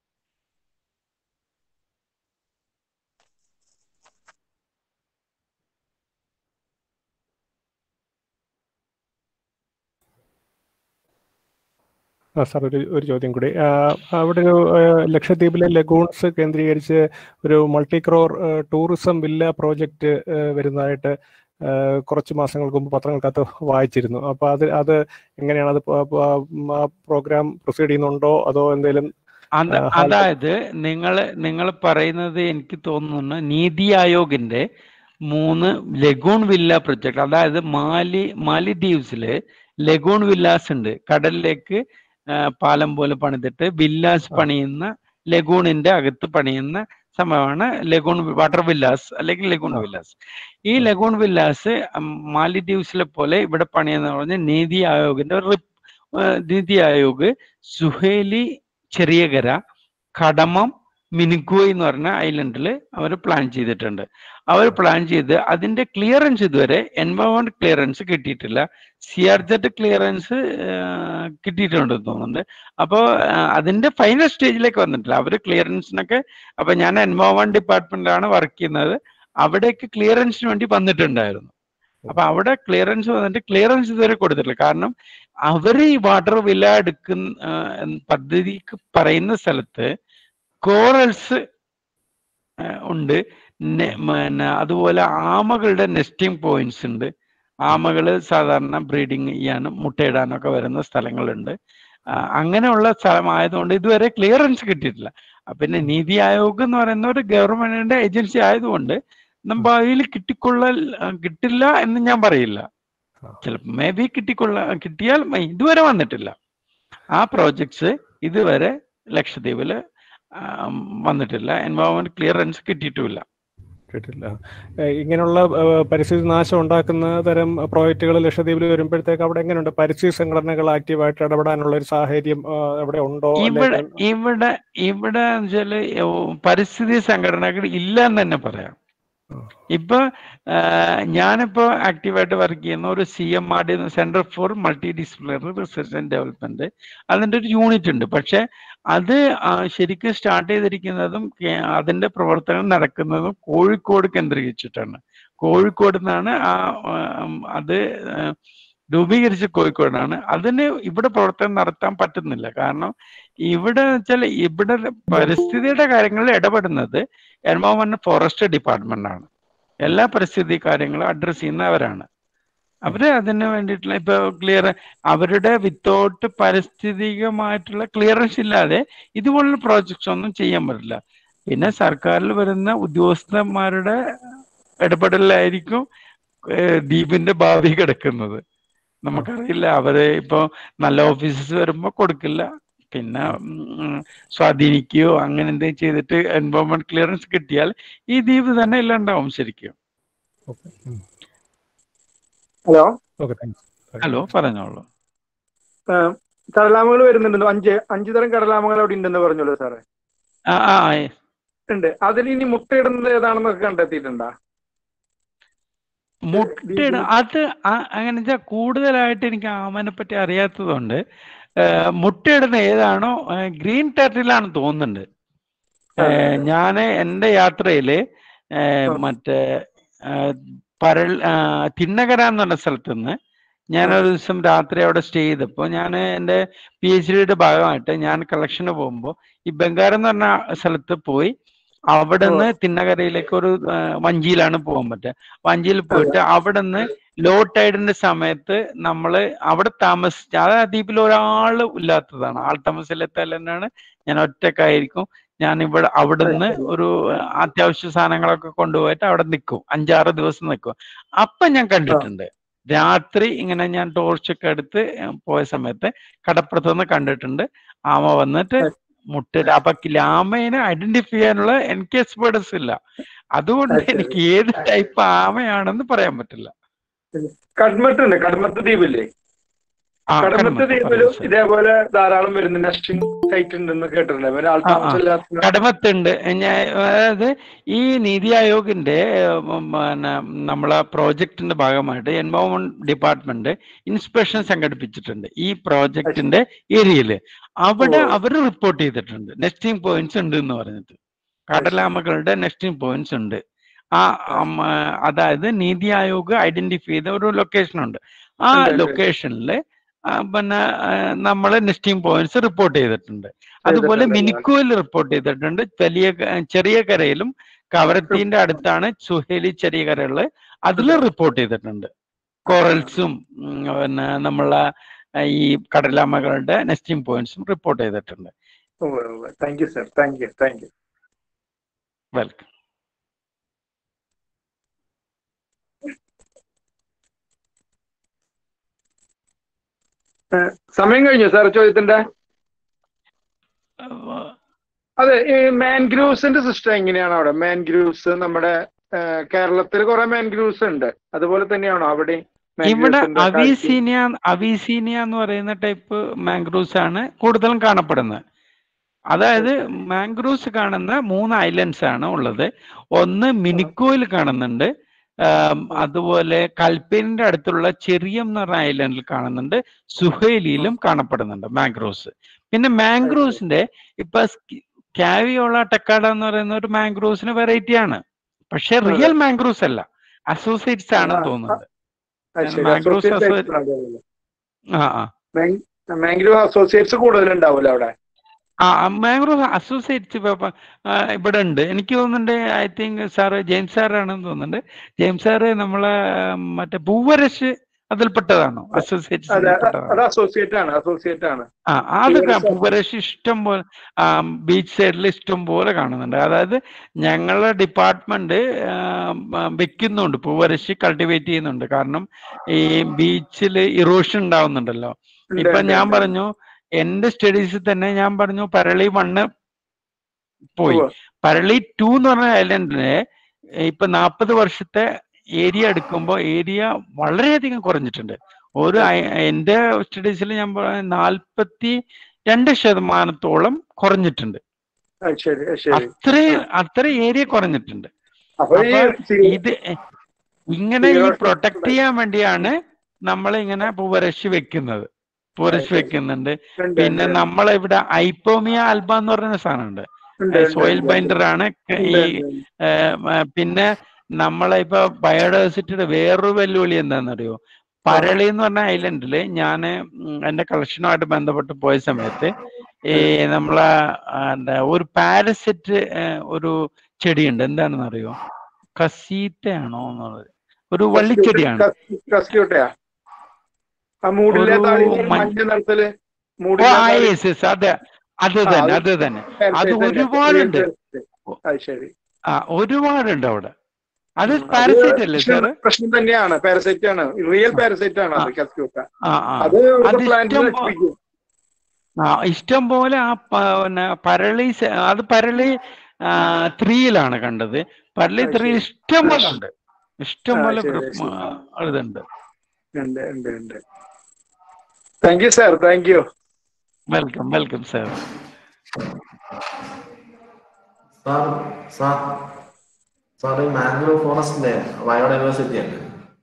ആ സാർ ഒരു ഒരു ചോദ്യം കൂടി ആ, അവിടെ ഒരു ആ, ലക്ഷദ്വീപിലെ ലഗൂൺസ് കേന്ദ്രീകരിച്ച് ഒരു multi crore tourism villa project വരുന്നതായിട്ട് ആ, കുറച്ച് മാസങ്ങൾക്ക് മുമ്പ് പത്രങ്ങൾക്കകത്ത് വായിച്ചിരുന്നു അപ്പൊ അത് അത് എങ്ങനെയാണ് അത് പ- പ- ആ പ്രോഗ്രാം പ്രൊസീഡ് ചെയ്യുന്നുണ്ടോ അതോ എന്തെങ്കിലും അത് ആ, ഹാൽ- അതായത് നിങ്ങൾ നിങ്ങൾ പറയുന്നത് എനിക്ക് തോന്നുന്നു നീതി ആയോഗിന്റെ മൂന്ന് ലഗൂൺ വില്ല പ്രൊജക്ട് അതായത് മാലി മാലിദ്വീപ്സില് ലഗൂൺ വില്ലാസ് ഉണ്ട് കടലിലേക്ക് ആ, പാലം പോലെ പണിതിട്ട് വില്ലാസ് ആ. പണിയുന്ന ലഗൂണിന്റെ അകത്ത് പണിയുന്ന സംഭവമാണ് ലഗൂൺ വാട്ടർ വില്ലാസ് അല്ലെങ്കിൽ ലഗൂൺ ആ. വില്ലാസ് ഈ ലഗൂൺ വില്ലാസ് ഉം, മാലിദ്വീപ്സിലെ പോലെ ഇവിടെ പണിയെന്ന് പറഞ്ഞ നീതി ആയോഗിന്റെ ഒരു റിപ്പ്- ആ, നീതി ആയോഗ് സുഹേലി ചെറിയകര കടമം മിനുക്കോയ് എന്ന് പറഞ്ഞ ഐലൻഡിൽ അവർ പ്ലാൻ ചെയ്തിട്ടുണ്ട് അവർ പ്ലാൻ ചെയ്ത് അതിന്റെ ക്ലിയറൻസ് ഇതുവരെ എൻവയോൺമെന്റ് ക്ലിയറൻസ് കിട്ടിയിട്ടില്ല സി ആർ ജെഡ് ക്ലിയറൻസ് കിട്ടിയിട്ടുണ്ടെന്ന് തോന്നുന്നുണ്ട് അപ്പോൾ അതിന്റെ ഫൈനൽ സ്റ്റേജിലേക്ക് വന്നിട്ടില്ല അവർ ക്ലിയറൻസിനൊക്കെ അപ്പൊ ഞാൻ എൻവയോൺമെന്റ് ഡിപ്പാർട്ട്മെന്റിലാണ് വർക്ക് ചെയ്യുന്നത് അവിടേക്ക് ക്ലിയറൻസിന് വേണ്ടി വന്നിട്ടുണ്ടായിരുന്നു അപ്പൊ അവിടെ ക്ലിയറൻസ് വന്നിട്ട് ക്ലിയറൻസ് ഇതുവരെ കൊടുത്തിട്ടില്ല കാരണം അവർ ഈ വാട്ടർ വില എടുക്കുന്ന ആ, പദ്ധതിക്ക് പറയുന്ന സ്ഥലത്ത് കോറൽസ് ഉണ്ട് നെ- പിന്നെ അതുപോലെ ആമകളുടെ നെസ്റ്റിംഗ് പോയിന്റ്സ് ഉണ്ട് ആമകള് സാധാരണ ബ്രീഡിങ് ചെയ്യാനും മുട്ടയിടാനും ഒക്കെ വരുന്ന സ്ഥലങ്ങളുണ്ട് ആ, അങ്ങനെയുള്ള സ്ഥലമായതുകൊണ്ട് ഇതുവരെ ക്ലിയറൻസ് കിട്ടിയിട്ടില്ല ആ, പിന്നെ നീതി ആയോഗ് എന്ന് പറയുന്ന ഒരു ഗവൺമെന്റിന്റെ ഏജൻസി ആയതുകൊണ്ട് നമ്മ അതിൽ കിട്ടിക്കൊള്ള കിട്ടില്ല എന്ന് ഞാൻ പറയില്ല ചിലപ്പോൾ മേ ബി കിട്ടിക്കൊള്ള കിട്ടിയാൽ മ- ഇതുവരെ വന്നിട്ടില്ല ആ പ്രോജക്ട്സ് ഇതുവരെ ലക്ഷദ്വീപില് ആ, വന്നിട്ടില്ല എൻവയോൺമെന്റ് ക്ലിയറൻസ് കിട്ടിയിട്ടുമില്ല കേട്ടില്ല ഏഹ് ഇങ്ങനെയുള്ള ഏഹ് പരിസ്ഥിതി നാശം ഉണ്ടാക്കുന്ന തരം പ്രോജക്റ്റുകൾ ലക്ഷദ്വീപിൽ വരുമ്പോഴത്തേക്ക് അവിടെ എങ്ങനെയുണ്ട് പരിസ്ഥിതി സംഘടനകൾ ആക്റ്റീവായിട്ട് ഇടപെടാനുള്ള ഒരു സാഹചര്യം ഏഹ് അവിടെ ഉണ്ടോ ഇവിടെ അല്ലെങ്കിൽ ഇവിടെ ഇവിടെ വെച്ചാല് പരിസ്ഥിതി സംഘടനകൾ ഇല്ല എന്ന് തന്നെ പറയാം ഇപ്പൊ ആ, ഞാനിപ്പോ ആക്റ്റീവായിട്ട് വർക്ക് ചെയ്യുന്ന ഒരു C M R D centre for multidisciplinary research and development അതിന്റെ ഒരു യൂണിറ്റ് ഉണ്ട് പക്ഷെ അത് ആ, ശരിക്കും സ്റ്റാർട്ട് ചെയ്തിരിക്കുന്നതും കേ- അതിന്റെ പ്രവർത്തനം നടക്കുന്നതും കോഴിക്കോട് കേന്ദ്രീകരിച്ചിട്ടാണ് കോഴിക്കോട് നിന്നാണ് ആ ഉം, അത് ആ, രൂപീകരിച്ച കോഴിക്കോടാണ് അതിന് ഇവിടെ പ്രവർത്തനം നടത്താൻ പറ്റുന്നില്ല കാരണം ഇവിടെ വെച്ചാൽ ഇവിടെ പരിസ്ഥിതിയുടെ കാര്യങ്ങളിൽ ഇടപെടുന്നത് എൻവയോൺമെന്റ് ഫോറസ്റ്റ് ഡിപ്പാർട്ട്മെന്റ് ആണ് എല്ലാ പരിസ്ഥിതി കാര്യങ്ങളും അഡ്രസ് ചെയ്യുന്നവരാണ് അവര് അതിന് വേണ്ടിയിട്ടുള്ള ഇപ്പൊ ക്ലിയർ അവരുടെ വിത്തൗട്ട് പരിസ്ഥിതികമായിട്ടുള്ള ക്ലിയറൻസ് ഇല്ലാതെ ഇതുപോലുള്ള പ്രോജക്ട്സ് ഒന്നും ചെയ്യാൻ പറ്റില്ല പിന്നെ സർക്കാരിൽ വരുന്ന ഉദ്യോഗസ്ഥന്മാരുടെ ഇടപെടലായിരിക്കും ഏഹ് ദ്വീപിന്റെ ഭാവി കിടക്കുന്നത് നമുക്കറിയില്ല അവര് ഇപ്പൊ നല്ല ഓഫീസേഴ്സ് വരുമ്പോ കൊടുക്കില്ല പിന്നെ ഉം, സ്വാധീനിക്കുകയോ അങ്ങനെ എന്തെങ്കിലും ചെയ്തിട്ട് എൻവയോൺമെന്റ് ക്ലിയറൻസ് കിട്ടിയാൽ ഈ ദ്വീപ് തന്നെ ഇല്ലാണ്ടാവും ശരിക്കും ഹലോ ഓക്കെ താങ്ക്സ് ഹലോ പറഞ്ഞോളൂ കടലാമകൾ വരുന്നുണ്ടല്ലോ അഞ്ച് അഞ്ച് തരം കടലാമകൾ അവിടെ ഉണ്ടെന്ന് പറഞ്ഞല്ലോ സാറേ ആ ആ ഉണ്ട് അതിൽ ഇനി മുട്ടയിടുന്നത് ഏതാണെന്നൊക്കെ കണ്ടെത്തിയിട്ടുണ്ടോ മുട്ടയിട അത് ആ- അങ്ങനെ വെച്ചാൽ കൂടുതലായിട്ട് എനിക്ക് ആമനെ പറ്റി അറിയാത്തതുകൊണ്ട് ഏഹ്, മുട്ടയിടുന്ന ഏതാണോ ഗ്രീൻ ടെറിലാണ് തോന്നുന്നുണ്ട് ഞാൻ എൻ്റെ യാത്രയില് ഏഹ്, മറ്റേ ഏഹ്, പരൽ ആ, തിന്നകര എന്ന് പറഞ്ഞ സ്ഥലത്ത് നിന്ന് ഞാനൊരു ദിവസം രാത്രി അവിടെ സ്റ്റേ ചെയ്തപ്പോൾ ഞാൻ എൻ്റെ പി എച്ച് ഡിയുടെ ഭാഗമായിട്ട് ഞാൻ കളക്ഷന് പോകുമ്പോൾ ഈ ബംഗാരം എന്ന് പറഞ്ഞ സ്ഥലത്ത് പോയി അവിടെ നിന്ന് തിന്നകരയിലേക്ക് ഒരു ആ, വഞ്ചിയിലാണ് പോകാൻ പറ്റുക വഞ്ചിയിൽ പോയിട്ട് അവിടെ നിന്ന് ലോ ടൈഡിന്റെ സമയത്ത് നമ്മൾ അവിടെ താമസിച്ച അത് ആ ദ്വീപിൽ ഒരാൾ ഇല്ലാത്തതാണ് ആൾ താമസമില്ലാത്ത തന്നെയാണ് ഞാൻ ഒറ്റക്കായിരിക്കും ഞാൻ ഇവിടെ അവിടുന്ന് ഒരു അത്യാവശ്യ സാധനങ്ങളൊക്കെ കൊണ്ടുപോയിട്ട് അവിടെ നിൽക്കും അഞ്ചാറ് ദിവസം നിൽക്കും അപ്പൊ ഞാൻ കണ്ടിട്ടുണ്ട് രാത്രി ഇങ്ങനെ ഞാൻ ടോർച്ചൊക്കെ എടുത്ത് പോയ സമയത്ത് കടപ്പുറത്തുനിന്ന് കണ്ടിട്ടുണ്ട് ആമ വന്നിട്ട് മുട്ട അപ്പൊ ലാമയെ ഐഡന്റിഫൈ ചെയ്യാനുള്ള എനിക്ക് എക്സ്പേർട്സ് ഇല്ല അതുകൊണ്ട് എനിക്ക് ഏത് ടൈപ്പ് ആമയാണെന്ന് പറയാൻ പറ്റില്ല കടമത്ത് ഉണ്ട് കടമത്ത് ദ്വീപില്ലേ ആ, കടമത്ത് കടമത്ത് ദ്വീപിലും പറയൂ, ഇതേപോലെ ധാരാളം വരുന്ന നെസ്റ്റിംഗ് സൈറ്റ് ഉണ്ടെന്ന് കേട്ടിട്ടുണ്ട് പിന്നെ ആൾ ആ, ആ. താമസമില്ലാത്ത കടമത്തുണ്ട് ഞാൻ അതായത് ഈ നീതി ആയോഗിന്റെ ഉം, പിന്നെ നമ്മളെ പ്രോജക്റ്റിന്റെ ഭാഗമായിട്ട് എൻവയോൺമെന്റ് ഡിപ്പാർട്ട്മെന്റ് ഇൻസ്പെക്ഷൻ സംഘടിപ്പിച്ചിട്ടുണ്ട് ഈ പ്രോജക്റ്റിന്റെ ഏരിയയില് അവിടെ ഓ. അവർ റിപ്പോർട്ട് ചെയ്തിട്ടുണ്ട് നെസ്റ്റിംഗ് പോയിന്റ്സ് ഉണ്ട് എന്ന് പറഞ്ഞിട്ട് കടലാമകളുടെ നെസ്റ്റിംഗ് പോയിന്റ്സ് ഉണ്ട് ആ അം, ആ, അതായത് നീതി ആയോഗ് ഐഡന്റിഫൈ ചെയ്ത ഒരു ലൊക്കേഷൻ ഉണ്ട് ആ ഉണ്ട്, ഉണ്ട്. ലൊക്കേഷനിൽ പിന്നെ നമ്മൾ നെസ്റ്റിംഗ് പോയിന്റ്സ് റിപ്പോർട്ട് ചെയ്തിട്ടുണ്ട് അതുപോലെ ചെയ്തിട്ടുണ്ട്. മിനിക്കോയിൽ റിപ്പോർട്ട് ചെയ്തിട്ടുണ്ട് വലിയ ക- ചെറിയ കരയിലും കവരത്തിന്റെ അടുത്താണ് സുഹേലി ചെറിയ കരകള് അതിൽ റിപ്പോർട്ട് ചെയ്തിട്ടുണ്ട് കോറൽസും ഉം, പിന്നെ നമ്മളെ ആ, ഈ കടലാമകളുടെ നെസ്റ്റിംഗ് പോയിന്റ്സും റിപ്പോർട്ട് ചെയ്തിട്ടുണ്ട് thank you sir thank you thank you welcome സമയം കഴിഞ്ഞു സാർ ചോദ്യത്തിന്റെ അതെ ഈ മാൻഗ്രൂവ്സിന്റെ സിസ്റ്റം എങ്ങനെയാണ് അവിടെ മാൻഗ്രൂവ്സ് നമ്മുടെ കേരളത്തിൽ കുറെ മാൻഗ്രൂവ്സ് ഉണ്ട് അതുപോലെ തന്നെയാണോ അവിടെ ഇവിടെ അവീസീനിയ അവീസീനിയ എന്ന് പറയുന്ന ടൈപ്പ് മാംഗ്രൂവ്സ് ആണ് കൂടുതലും കാണപ്പെടുന്നത് അതായത് മാംഗ്രൂവ്സ് കാണുന്ന മൂന്ന് ഐലൻഡ്സ് ആണ് ഉള്ളത് ഒന്ന് മിനിക്കോയിൽ കാണുന്നുണ്ട് ആം, അതുപോലെ കൽപ്പേനിന്റെ അടുത്തുള്ള ചെറിയം എന്ന് പറഞ്ഞ ഐലൻഡിൽ കാണുന്നുണ്ട് സുഹേലിയിലും കാണപ്പെടുന്നുണ്ട് മാംഗ്രൂവ്സ് പിന്നെ മാംഗ്രൂവ്സിന്റെ ഇപ്പൊ കാവിയോള ടെക്കാഡ എന്ന് പറയുന്ന ഒരു മാംഗ്രൂവ്സിന് വെറൈറ്റി ആണ് പക്ഷെ റിയൽ മാംഗ്രൂവ്സ് അല്ല അസോസിയേറ്റ്സ് ആണ് തോന്നുന്നത് മാംഗ്രൂവ്സ് ആ ആ മാംഗ്രൂവ് അസോസിയേറ്റ്സ് കൂടുതലുണ്ടാവില്ല അവിടെ ആ മാംഗ്രൂവ് അസോസിയേറ്റ്സ് ഇവിടെ ഉണ്ട് എനിക്ക് തോന്നുന്നുണ്ട് ഐ തിങ്ക് സാറ് ജെയിംസ് സാറാണെന്ന് തോന്നുന്നുണ്ട് ജെയിംസ് സാറ് നമ്മളെ ഉം, മറ്റേ പൂവരശ് അതിൽപ്പെട്ടതാണോ അസോസിയേറ്റ് അതെ പെട്ടതാണോ അത് അസോസിയേറ്റ് ആണ് അസോസിയേറ്റ് ആണ് ആ അതൊക്കെ പൂവരശ് പൂവരശ് ഇഷ്ടം പോലെ ബീച്ച് സൈഡിൽ ഇഷ്ടം പോലെ കാണുന്നുണ്ട് അതായത് ഞങ്ങളുടെ ഡിപ്പാർട്ട്മെന്റ് വെക്കുന്നുണ്ട് പൂവരശ് കൾട്ടിവേറ്റ് ചെയ്യുന്നുണ്ട് കാരണം ഈ ബീച്ചിൽ ഇറോഷൻ ഉണ്ടാവുന്നുണ്ടല്ലോ ഉണ്ട് ഇപ്പൊ ഉണ്ട് ഞാൻ ഉണ്ട് പറഞ്ഞു എന്റെ സ്റ്റഡീസിൽ തന്നെ ഞാൻ പറഞ്ഞു പരളി വണ്ണ് പോയി ഉവ്വ്. പരളി ടു എന്ന് പറഞ്ഞ ഐലൻഡിന് ഇപ്പൊ നാൽപ്പത് വർഷത്തെ ഏരിയ എടുക്കുമ്പോൾ ഏരിയ വളരെയധികം കുറഞ്ഞിട്ടുണ്ട് ഒരു ഐ- എന്റെ സ്റ്റഡീസിൽ ഞാൻ നാൽപ്പത്തി രണ്ട് ശതമാനത്തോളം കുറഞ്ഞിട്ടുണ്ട് അത് ശരി അത് ശരി അത്ര അത്ര ഏരിയ കുറഞ്ഞിട്ടുണ്ട് അപ്പൊ ഈ അപ്പൊ സീ- ഇത് ഇങ്ങനെ ഈ Zero പ്രൊട്ടക്ട് ചെയ്യാൻ വേണ്ടിയാണ് നമ്മൾ ഇങ്ങനെ പൂവരശ് വെക്കുന്നത് പൂവരശ് ശരി. വെക്കുന്നുണ്ട് ഉണ്ട്, പിന്നെ ഉണ്ട്, നമ്മളിവിടെ ഐപ്പോമിയ ആൽബ എന്ന് പറയുന്ന സാധനമുണ്ട് ഉണ്ട്, ഉണ്ട്, സോയിൽ ഉണ്ട്, ബൈൻഡർ ആണ് ക- ഉണ്ട്, ഈ ഉണ്ട്, ഉണ്ട്. ഏഹ്, മ- പിന്നെ നമ്മളെ ഇപ്പൊ ബയോഡൈവേഴ്സിറ്റിയുടെ വേറൊരു വെല്ലുവിളി എന്താണെന്നറിയോ പരളി എന്ന് പറഞ്ഞ ഐലൻഡിൽ ഞാൻ എന്റെ കളക്ഷനുമായിട്ട് ബന്ധപ്പെട്ട് പോയ സമയത്ത് ഈ നമ്മളെ ആ, എന്താ ഒരു പാരസിറ്റ് ഒരു ചെടിയുണ്ട് എന്താണെന്ന് അറിയോ കസീറ്റയാണോ എന്നുള്ളത് ഒരു വള്ളിച്ചെടിയാണ് കസ്- കസ്ക്യൂട്ടയാ ആ മൂടിലെ ഒരു താഴെ മഞ്ഞ- മഞ്ഞ നിറത്തില് ഓ മൂടിലെ ആ താഴെ യെസ് യെസ് അതെ അത് ആ, തന്നെ അത് അത് തന്നെ parasite അത് തന്നെ. ഒരുപാടുണ്ട് Real parasite. അത് ശരി ആ ഒരുപാടുണ്ട് അവിടെ അത് ഉം, അത് പാരസൈറ്റ് അല്ലേ പ്രശ്നം- സാറ് പ്രശ്നം തന്നെയാണ് പാരസൈറ്റ് ആണ് റിയൽ പാരസൈറ്റ് ആണ് അത് ആ. കസ്ക്യൂട്ട ആ ആ അത് അത് പ്ലാന്റ് ഇഷ്ടം പോ- നശിപ്പിക്കും ആ ഇഷ്ടം പോലെ ആ പ- പിന്നെ പരളി സ- അത് പരളി ത്രീയിലാണ് കണ്ടത് പരളി അത് ത്രീ ശരി. ഇഷ്ടം പോലെ ഉണ്ട് ഇഷ്ടം ആ, പോലെ ശരി, ഗ്രൂപ്പ് ശരി. ഇതുണ്ട് ഉണ്ട് ഉണ്ട് ഉണ്ട് thank you sir thank you welcome welcome sir sir sir sir ഈ മാംഗ്രോ ഫോറസ്റ്റിന്റെ ബയോഡൈവേഴ്സിറ്റി അല്ലേ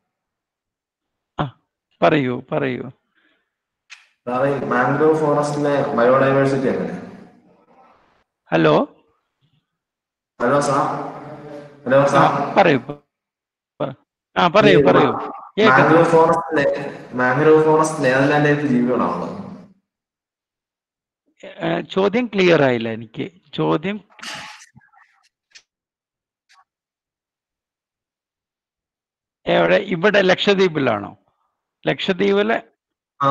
പറയൂ പറയൂ സാർ ഈ മാംഗ്രോ ഫോറസ്റ്റിലെ ബയോഡൈവേഴ്സിറ്റി എങ്ങനെ ഹലോ ഹലോ സാർ ഹലോ ആ സാർ പറയൂ പ- ആ പറയൂ പറയൂ കേൾക്കാം മാംഗ്രോ ഫോറസ്റ്റിലെ മാംഗ്രോ ഫോറസ്റ്റിലെ ഏതെല്ലാം ടൈപ്പ് ജീവികളാണുള്ളത് ഏ, ചോദ്യം ക്ലിയർ ആയില്ല എനിക്ക് ചോദ്യം എവിടെ ഇവിടെ ലക്ഷദ്വീപിലാണോ ലക്ഷദ്വീപിലെ ആ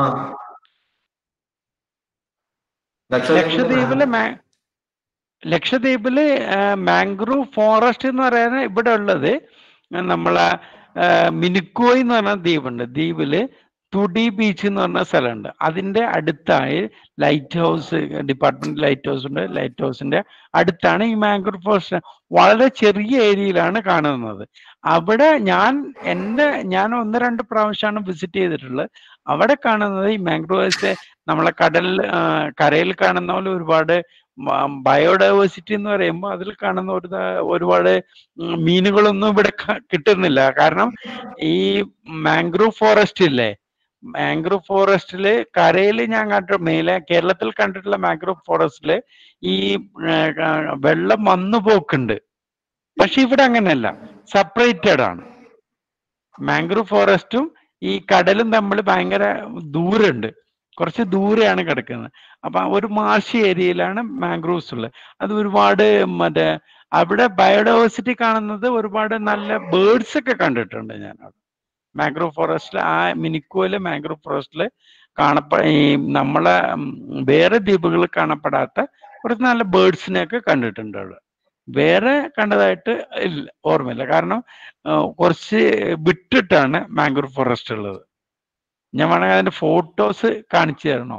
ലക്ഷദ്വീപിലെ ലക്ഷദ്വീപിലെ മാ- ലക്ഷദ്വീപില് മാംഗ്രൂവ് ഫോറസ്റ്റ് എന്ന് പറയുന്നത് ഇവിടെ ഉള്ളത് നമ്മളെ ആ, മിനുക്കോയ് എന്ന് പറഞ്ഞ ദ്വീപുണ്ട് ദ്വീപില് തുടി ബീച്ച് എന്ന് പറഞ്ഞ സ്ഥലമുണ്ട് അതിന്റെ അടുത്തായി lighthouse department lighthouse ഉണ്ട് ലൈറ്റ് ഹൗസിന്റെ അടുത്താണ് ഈ മാംഗ്രൂവ് ഫോറസ്റ്റ് വളരെ ചെറിയ ഏരിയയിലാണ് കാണുന്നത് അവിടെ ഞാൻ എൻ്റെ ഞാൻ ഒന്ന് രണ്ട് പ്രാവശ്യമാണ് വിസിറ്റ് ചെയ്തിട്ടുള്ളത് അവിടെ കാണുന്നത് ഈ മാംഗ്രോവ്സ് നമ്മളെ കടൽ ആ, കരയിൽ കാണുന്ന പോലെ ഒരുപാട് ബയോഡൈവേഴ്സിറ്റി എന്ന് പറയുമ്പോൾ അതിൽ കാണുന്ന ഒരു ത- ഒരുപാട് ഉം, മീനുകളൊന്നും ഇവിടെ ക- കിട്ടുന്നില്ല കാരണം ഈ മാംഗ്രൂവ് ഫോറസ്റ്റ് ഇല്ലേ മാംഗ്രൂവ് ഫോറസ്റ്റില് കരയിൽ ഞാൻ കണ്ട മേലെ കേരളത്തിൽ കണ്ടിട്ടുള്ള മാംഗ്രൂവ് ഫോറസ്റ്റില് ഈ ആ, ആ, വെള്ളം വന്നു പോക്കുണ്ട് പക്ഷെ ഇവിടെ അങ്ങനെയല്ല സെപ്പറേറ്റഡ് ആണ് മാംഗ്രൂവ് ഫോറസ്റ്റും ഈ കടലും തമ്മിൽ ഭയങ്കര ദൂരമുണ്ട് കുറച്ച് ദൂരെയാണ് കിടക്കുന്നത് അപ്പൊ ആ ഒരു മാർഷി ഏരിയയിലാണ് മാംഗ്രൂവ്സ് ഉള്ളത് അത് ഒരുപാട് മറ്റേ അവിടെ ബയോഡൈവേഴ്സിറ്റി കാണുന്നത് ഒരുപാട് നല്ല ബേർഡ്സ് ഒക്കെ കണ്ടിട്ടുണ്ട് ഞാൻ അവിടെ മാംഗ്രൂവ് ഫോറസ്റ്റിൽ ആ മിനിക്കോയില് മാംഗ്രൂവ് ഫോറസ്റ്റിൽ കാണപ്പ ഈ നമ്മളെ ഉം, വേറെ ദ്വീപുകളിൽ കാണപ്പെടാത്ത കുറച്ച് നല്ല ബേർഡ്സിനെയൊക്കെ കണ്ടിട്ടുണ്ട് അവിടെ വേറെ കണ്ടതായിട്ട് ഇല്ല ഓർമ്മയില്ല കാരണം ആ, കുറച്ച് വിട്ടിട്ടാണ് മാംഗ്രൂവ് ഫോറസ്റ്റ് ഉള്ളത് ഞാൻ വേണമെങ്കിൽ അതിന്റെ ഫോട്ടോസ് കാണിച്ചു തരണോ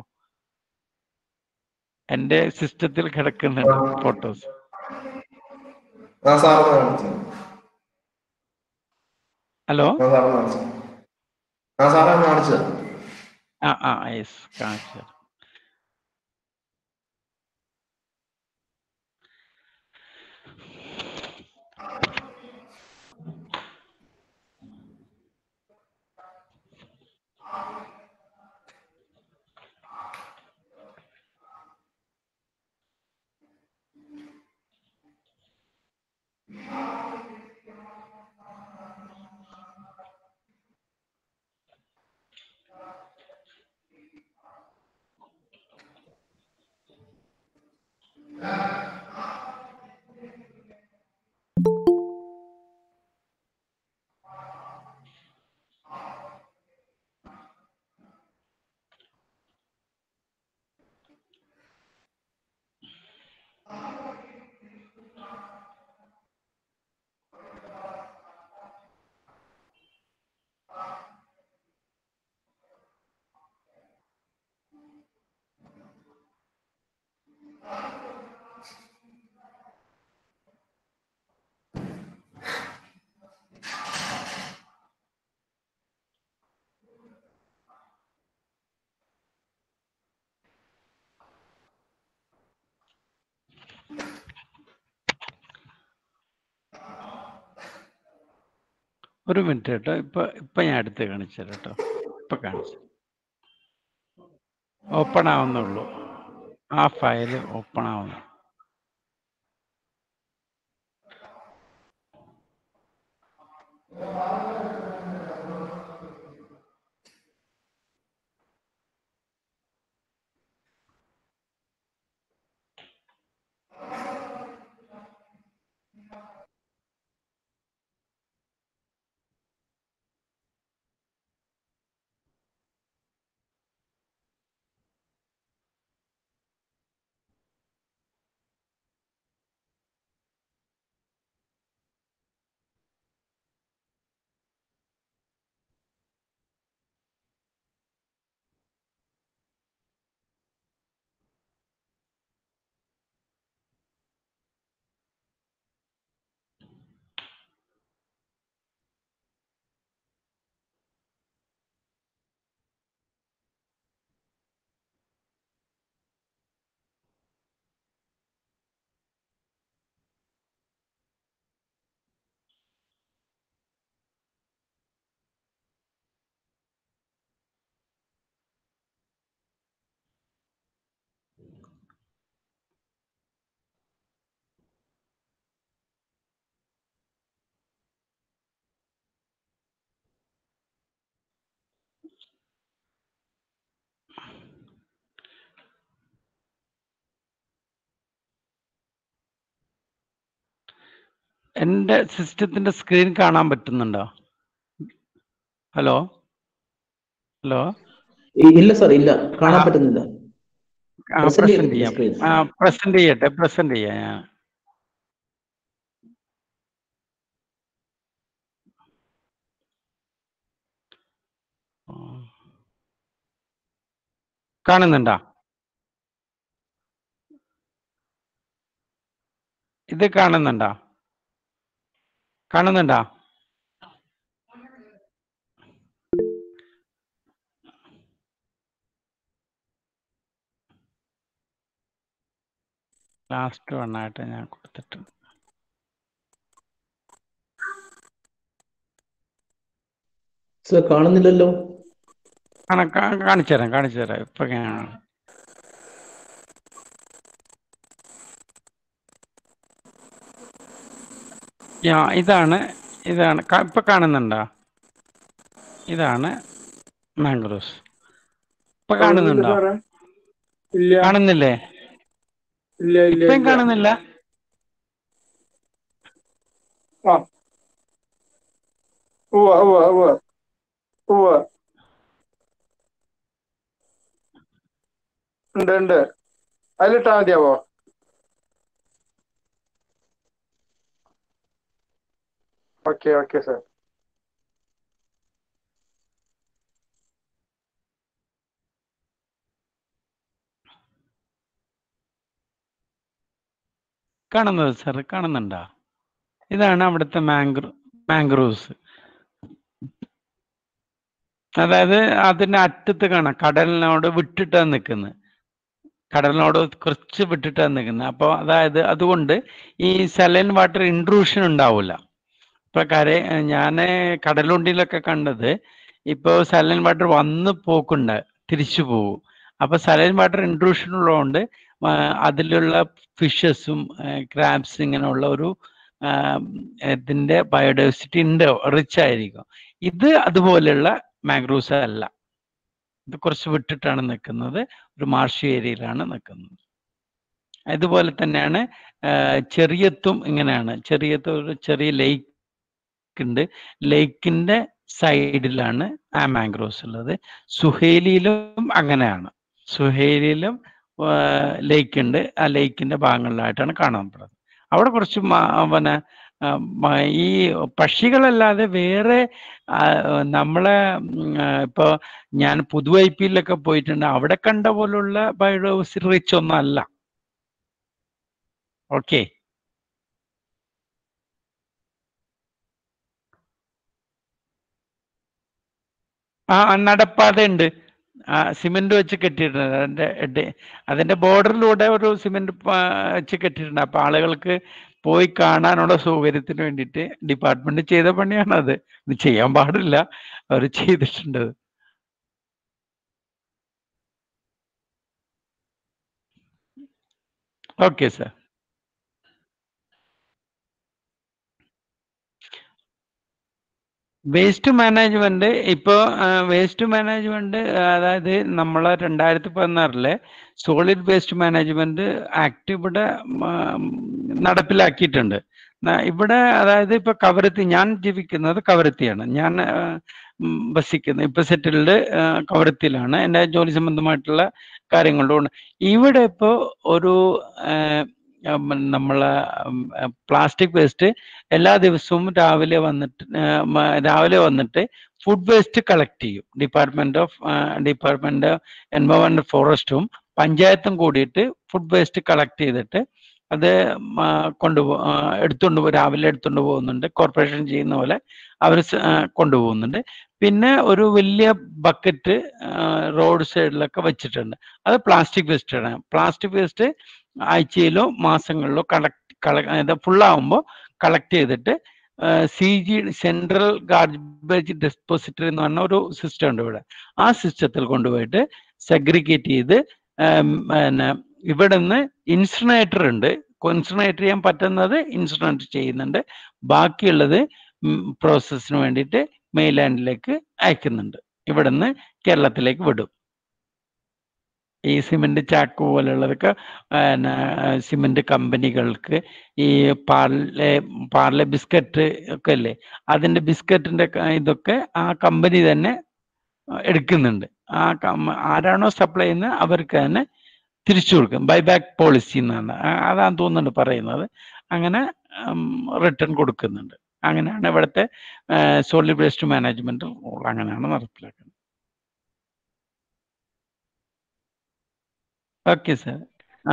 എന്റെ സിസ്റ്റത്തിൽ കിടക്കുന്നുണ്ട് ഫോട്ടോസ് ആ സാർ കാണിച്ചു ഹലോ ആ സാർ കാണിച്ചു ആ സാറെ കാണിച്ചു ആ ആ യെസ് കാണിച്ചു തരാം ഒരു മിനിറ്റ് കേട്ടോ ഇപ്പൊ ഇപ്പൊ ഞാൻ അടുത്ത് കാണിച്ചു തരാം കേട്ടോ ഇപ്പൊ കാണിച്ചു ഓപ്പൺ ആവുന്നുള്ളൂ ആ ഫയൽ ഓപ്പൺ ആവുന്നു എന്റെ സിസ്റ്റത്തിന്റെ സ്ക്രീൻ കാണാൻ പറ്റുന്നുണ്ടോ ഹലോ ഹലോ ഇ- ഇല്ല സാർ ഇല്ല കാണാൻ പറ്റുന്നില്ല ആ Present പ്രസന്റ് ചെയ്തിട്ടില്ല ചെയ്യാം screen. ആ പ്രസന്റ് ചെയ്യട്ടെ പ്രസന്റ് ചെയ്യാം ഞാൻ ആ. കാണുന്നുണ്ടോ ഇത് കാണുന്നുണ്ടോ കാണുന്നുണ്ടോ ലാസ്റ്റ് വണ്ണായിട്ട് ഞാൻ കൊടുത്തിട്ടുണ്ട് സാർ കാണുന്നില്ലല്ലോ കാണാ കാ- കാണിച്ചു തരാം കാണിച്ചു തരാം ഇപ്പൊ കാണാം യാ ഇതാണ് ഇതാണ് കാ- ഇപ്പൊ കാണുന്നുണ്ടോ ഇതാണ് മാംഗ്രോസ് ഇപ്പൊ കാണുന്നുണ്ടോ സാറേ ഇല്ല കാണുന്നില്ലേ ഇല്ല ഇല്ല ഇപ്പം ഇല്ല കാണുന്നില്ല ആ ഉവ്വ ഉവ്വ ഉവ്വ ഉവ്വ ഉണ്ട് ഉണ്ട് അതിലിട്ടാ മതിയാവോ ഓക്കെ ഓക്കെ സാർ കാണുന്നത് സാർ കാണുന്നുണ്ടോ ഇതാണ് അവിടുത്തെ മാംഗ്രോ മാംഗ്രോവ്സ് അതായത് അതിന്റെ അറ്റത്ത് കാണാം കടലിനോട് വിട്ടിട്ടാണ് നിൽക്കുന്നത് കടലിനോട് കുറച്ച് വിട്ടിട്ടാണ് നിൽക്കുന്നത് അപ്പോൾ അതായത് അതുകൊണ്ട് ഈ സലൈൻ വാട്ടർ ഇൻട്രൂഷൻ ഉണ്ടാവില്ല ഇപ്പൊ കര ഞാൻ കടലുണ്ടിയിലൊക്കെ കണ്ടത് ഇപ്പോൾ സലൈൻ വാട്ടർ വന്ന് പോക്കുണ്ട് തിരിച്ചു പോകും അപ്പൊ സലൈൻ വാട്ടർ ഇൻട്രൂഷൻ ഉള്ളതുകൊണ്ട് ആ, അതിലുള്ള ഫിഷസും ക്രാബ്സ് ഇങ്ങനെയുള്ള ഒരു ആ, ഇതിന്റെ ബയോഡൈവേഴ്സിറ്റി ഉണ്ട് റിച്ച് ആയിരിക്കും ഇത് അതുപോലെയുള്ള മാംഗ്രോവ്സ് അല്ല ഇത് കുറച്ച് വിട്ടിട്ടാണ് നിൽക്കുന്നത് ഒരു മാർഷി ഏരിയയിലാണ് നിൽക്കുന്നത് ഇതുപോലെ തന്നെയാണ് ആ, ചെറിയത്തും ഇങ്ങനെയാണ് ചെറിയത്ത് ഒരു ചെറിയ ലേക്ക് ഉണ്ട് ലേക്കിന്റെ സൈഡിലാണ് ആ മാംഗ്രോവ്സ് ഉള്ളത് സുഹേലിയിലും അങ്ങനെയാണ് സുഹേലിയിലും ലേക്ക് ഉണ്ട് ആ ലേക്കിന്റെ ഭാഗങ്ങളിലായിട്ടാണ് കാണപ്പെടുന്നത് അവിടെ കുറച്ച് മ- പിന്നെ ആ, മ- ഈ പക്ഷികളല്ലാതെ വേറെ ആ, നമ്മളെ ഉം, ആ, ഇപ്പൊ ഞാൻ പുതുവൈപ്പിയിലൊക്കെ പോയിട്ടുണ്ട് അവിടെ കണ്ട പോലുള്ള ബയോഡൈവേഴ്സിറ്റി റിച്ച് ഒന്നും അല്ല ഓക്കെ ആ നടപ്പാത ഉണ്ട് ആ സിമെന്റ് വെച്ച് കെട്ടിയിട്ടുണ്ട് അതിന്റെ എഡ്- അതിന്റെ ബോർഡറിലൂടെ ഒരു സിമെന്റ് വെച്ച് കെട്ടിയിട്ടുണ്ട് അപ്പൊ ആളുകൾക്ക് പോയി കാണാനുള്ള സൗകര്യത്തിന് വേണ്ടിയിട്ട് ഡിപ്പാർട്ട്മെന്റ് ചെയ്ത പണിയാണ് അത് ഇത് ചെയ്യാൻ പാടില്ല അവർ ചെയ്തിട്ടുണ്ട് അത്. ഓക്കെ സാർ വേസ്റ്റ് മാനേജ്മെന്റ് ഇപ്പോ വേസ്റ്റ് മാനേജ്മെന്റ് അതായത് നമ്മളെ രണ്ടായിരത്തി പതിനാറിലെ സോളിഡ് വേസ്റ്റ് മാനേജ്മെന്റ് ആക്ട് ഇവിടെ ഉം, നടപ്പിലാക്കിയിട്ടുണ്ട് ന- ഇവിടെ അതായത് ഇപ്പൊ കവരത്തി ഞാൻ ജീവിക്കുന്നത് കവരത്തിയാണ് ഞാൻ ആ, ഉം, വസിക്കുന്നത് ഇപ്പൊ സെറ്റിൽഡ് കവരത്തിയിലാണ് എൻ്റെ ജോലി സംബന്ധമായിട്ടുള്ള കാര്യങ്ങളുണ്ട് ഇവിടെ ഇപ്പോൾ ഒരു ആ, ഉം, നമ്മളെ പ്ലാസ്റ്റിക് വേസ്റ്റ് എല്ലാ ദിവസവും രാവിലെ വന്നിട്ട് ആ, മ- രാവിലെ വന്നിട്ട് ഫുഡ് വേസ്റ്റ് കളക്ട് ചെയ്യും ഡിപ്പാർട്ട്മെന്റ് ഓഫ് ഡിപ്പാർട്ട്മെന്റ് എൻവയോൺമെന്റ് ഫോറസ്റ്റും പഞ്ചായത്തും കൂടിയിട്ട് ഫുഡ് വേസ്റ്റ് കളക്ട് ചെയ്തിട്ട് അത് മ, കൊണ്ടുപോ ആ, എടുത്തുകൊണ്ട് പോ- രാവിലെ എടുത്തുകൊണ്ട് പോകുന്നുണ്ട് കോർപ്പറേഷൻ ചെയ്യുന്ന പോലെ അവർ കൊണ്ടുപോകുന്നുണ്ട് പിന്നെ ഒരു വലിയ ബക്കറ്റ് റോഡ് സൈഡിലൊക്കെ വെച്ചിട്ടുണ്ട് അത് പ്ലാസ്റ്റിക് വേസ്റ്റ് ആണ് പ്ലാസ്റ്റിക് വേസ്റ്റ് ആഴ്ചയിലോ മാസങ്ങളിലോ കളക്ട് കള ഫുള്ളാവുമ്പോൾ കളക്ട് ചെയ്തിട്ട് C G central garbage depository എന്ന് പറഞ്ഞ ഒരു സിസ്റ്റം ഉണ്ട് ഇവിടെ ആ സിസ്റ്റത്തിൽ കൊണ്ടുപോയിട്ട് സെഗ്രിഗേറ്റ് ചെയ്ത് ഉം, പിന്നെ ഇവിടെ നിന്ന് ഇൻസിനേറ്റർ ഉണ്ട് ഇൻസിനേറ്റ് ചെയ്യാൻ പറ്റുന്നത് ഇൻസിനേറ്റ് ചെയ്യുന്നുണ്ട് ബാക്കിയുള്ളത് പ്രോസസ്സിന് വേണ്ടിയിട്ട് മെയിൻലാൻഡിലേക്ക് അയക്കുന്നുണ്ട് ഇവിടെ നിന്ന് കേരളത്തിലേക്ക് വിടും ഈ സിമെന്റ് ചാക്ക് പോലുള്ളതൊക്കെ പിന്നെ സിമെന്റ് കമ്പനികൾക്ക് ഈ പാർലെ പാർലെ ബിസ്ക്കറ്റ് ഒക്കെ അല്ലേ അതിന്റെ ബിസ്ക്കറ്റിന്റെ ക- ഇതൊക്കെ ആ കമ്പനി തന്നെ എടുക്കുന്നുണ്ട് ആ കം- ആരാണോ സപ്ലൈ ചെയ്യുന്നത് അവർക്ക് തന്നെ തിരിച്ചു കൊടുക്കും ബൈബാക്ക് പോളിസി എന്നാണ് ആ- അതാണ് തോന്നുന്നുണ്ട് പറയുന്നത് അങ്ങനെ റിട്ടേൺ കൊടുക്കുന്നുണ്ട് അങ്ങനെയാണ് ഇവിടുത്തെ സോളിഡ് വേസ്റ്റ് മാനേജ്മെന്റ് റൂൾ അങ്ങനെയാണ് നടപ്പിലാക്കുന്നത് ഓക്കെ സാർ ആ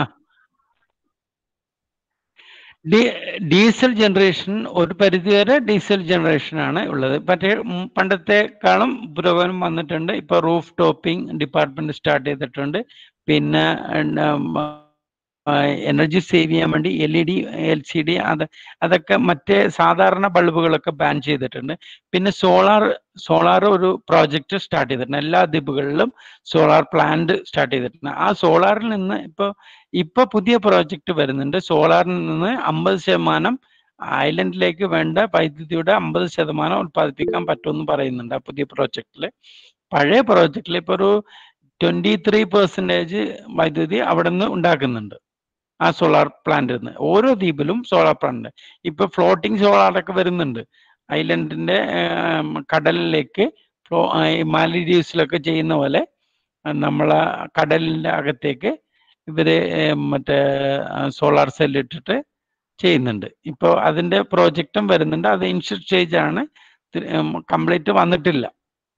ഡീ- ഡീസൽ ജനറേഷൻ ഒരു പരിധിവരെ ഡീസൽ ജനറേഷൻ ആണ് ഉള്ളത് പക്ഷേ ഉം പണ്ടത്തെക്കാളും പുരോഗമനം വന്നിട്ടുണ്ട് ഇപ്പൊ റൂഫ് ടോപ്പിംഗ് ഡിപ്പാർട്ട്മെന്റ് സ്റ്റാർട്ട് ചെയ്തിട്ടുണ്ട് പിന്നെ എനർജി സേവ് ചെയ്യാൻ വേണ്ടി L E D L C D അത് അതൊക്കെ മറ്റേ സാധാരണ ബൾബുകളൊക്കെ ബാൻ ചെയ്തിട്ടുണ്ട് പിന്നെ സോളാർ സോളാർ ഒരു പ്രോജക്റ്റ് സ്റ്റാർട്ട് ചെയ്തിട്ടുണ്ട് എല്ലാ ദ്വീപുകളിലും സോളാർ പ്ലാന്റ് സ്റ്റാർട്ട് ചെയ്തിട്ടുണ്ട് ആ സോളാറിൽ നിന്ന് ഇപ്പോൾ ഇപ്പൊ പുതിയ പ്രോജക്റ്റ് വരുന്നുണ്ട് സോളാറിൽ നിന്ന് അമ്പത് ശതമാനം ഐലൻഡിലേക്ക് വേണ്ട വൈദ്യുതിയുടെ അമ്പത് ശതമാനം ഉത്പാദിപ്പിക്കാൻ പറ്റുമെന്ന് പറയുന്നുണ്ട് ആ പുതിയ പ്രോജക്റ്റിൽ പഴയ പ്രോജക്റ്റിൽ ഇപ്പൊ ഒരു ട്വന്റി ത്രീ പെർസെൻറ്റേജ് വൈദ്യുതി അവിടെ നിന്ന് ഉണ്ടാക്കുന്നുണ്ട് ആ സോളാർ പ്ലാന്റിൽ നിന്ന് ഓരോ ദ്വീപിലും സോളാർ പ്ലാന്റ് ഇപ്പൊ ഫ്ലോട്ടിംഗ് സോളാറൊക്കെ വരുന്നുണ്ട് ഐലൻഡിന്റെ ഏം, കടലിലേക്ക് ഫ്ലോ ഈ മാലിദ്വീപ്സിലൊക്കെ ചെയ്യുന്ന പോലെ ആ, നമ്മളെ കടലിന്റെ അകത്തേക്ക് ഇവര് ഏം, മറ്റേ സോളാർ സെൽ ഇട്ടിട്ട് ചെയ്യുന്നുണ്ട് ഇപ്പോൾ അതിന്റെ പ്രോജക്റ്റും വരുന്നുണ്ട് അത് ഇനിഷ്യൽ സ്റ്റേജ് ആണ് കംപ്ലീറ്റ് വന്നിട്ടില്ല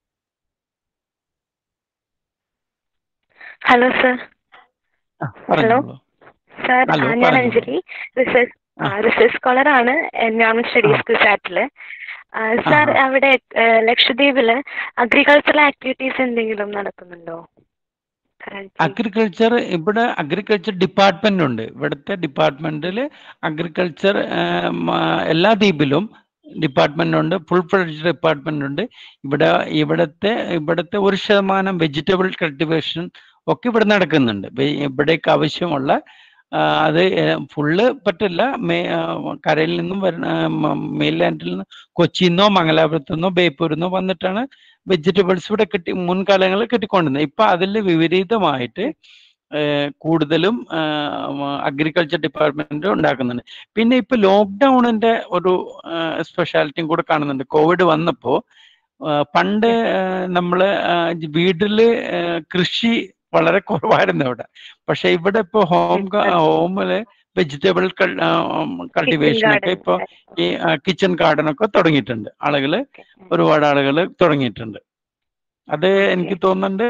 ഹലോ സർ ഹലോ പറഞ്ഞോളൂ സർ ഹലോ ഞാൻ പറഞ്ഞോളൂ അഞ്ജലി റിസർച്ച് ആ. റിസർച്ച് സ്കോളർ ആണ് എൻവയോൺമെന്റ് സ്റ്റഡീസ് കുസാറ്റില് സാർ ആഹാ. അവിടെ ആ, ലക്ഷദ്വീപില് അഗ്രികൾച്ചറൽ ആക്ടിവിറ്റീസ് എന്തെങ്കിലും നടക്കുന്നുണ്ടോ currently? അഗ്രികൾച്ചർ ഇവിടെ അഗ്രികൾച്ചർ ഡിപ്പാർട്ട്മെന്റ് ഉണ്ട് ഇവിടുത്തെ ഡിപ്പാർട്ട്മെന്റിൽ അഗ്രികൾച്ചർ എല്ലാ ദ്വീപിലും ഡിപ്പാർട്ട്മെന്റ് ഉണ്ട് ഫുൾ ഫ്ലഡ്ജ് ഡിപ്പാർട്ട്മെന്റ് ഉണ്ട് ഇവിടെ ഇവിടുത്തെ ഇവിടുത്തെ ഒരു ശതമാനം വെജിറ്റബിൾ കൾട്ടിവേഷൻ ഒക്കെ ഇവിടെ നടക്കുന്നുണ്ട് വെ- ഇവിടേക്ക് ആവശ്യമുള്ള ആ, അത് ഫുള്ള് പറ്റില്ല മേ ആ, കരയിൽ നിന്നും വരുന്ന മെയിൻലാൻഡിൽ നിന്ന് കൊച്ചിയിൽ നിന്നോ മംഗലാപുരത്തു നിന്നോ ബേപ്പൂരിൽ നിന്നോ വന്നിട്ടാണ് വെജിറ്റബിൾസ് ഇവിടെ കിട്ടി മുൻകാലങ്ങളിൽ കിട്ടിക്കൊണ്ടിരുന്നത് ഇപ്പൊ അതിൽ വിപരീതമായിട്ട് ഏഹ് കൂടുതലും അഗ്രികൾച്ചർ ഡിപ്പാർട്ട്മെന്റ് ഉണ്ടാക്കുന്നുണ്ട് പിന്നെ ഇപ്പൊ ലോക്ക്ഡൌണിന്റെ ഒരു സ്പെഷ്യാലിറ്റിയും കൂടെ കാണുന്നുണ്ട് കോവിഡ് വന്നപ്പോ ആ, പണ്ട് ആ, നമ്മള് ആ, വീട്ടില് ആ, കൃഷി വളരെ കുറവായിരുന്നു ഇവിടെ പക്ഷെ ഇവിടെ ഇപ്പൊ ഹോം ഹോമില് വെജിറ്റബിൾ കൾട്ടിവേഷൻ ഒക്കെ ഇപ്പൊ ഈ കിച്ചൺ ഗാർഡൻ ഒക്കെ തുടങ്ങിയിട്ടുണ്ട് ആളുകള് ഒരുപാട് ആളുകൾ തുടങ്ങിയിട്ടുണ്ട് അത് എനിക്ക് തോന്നുന്നുണ്ട്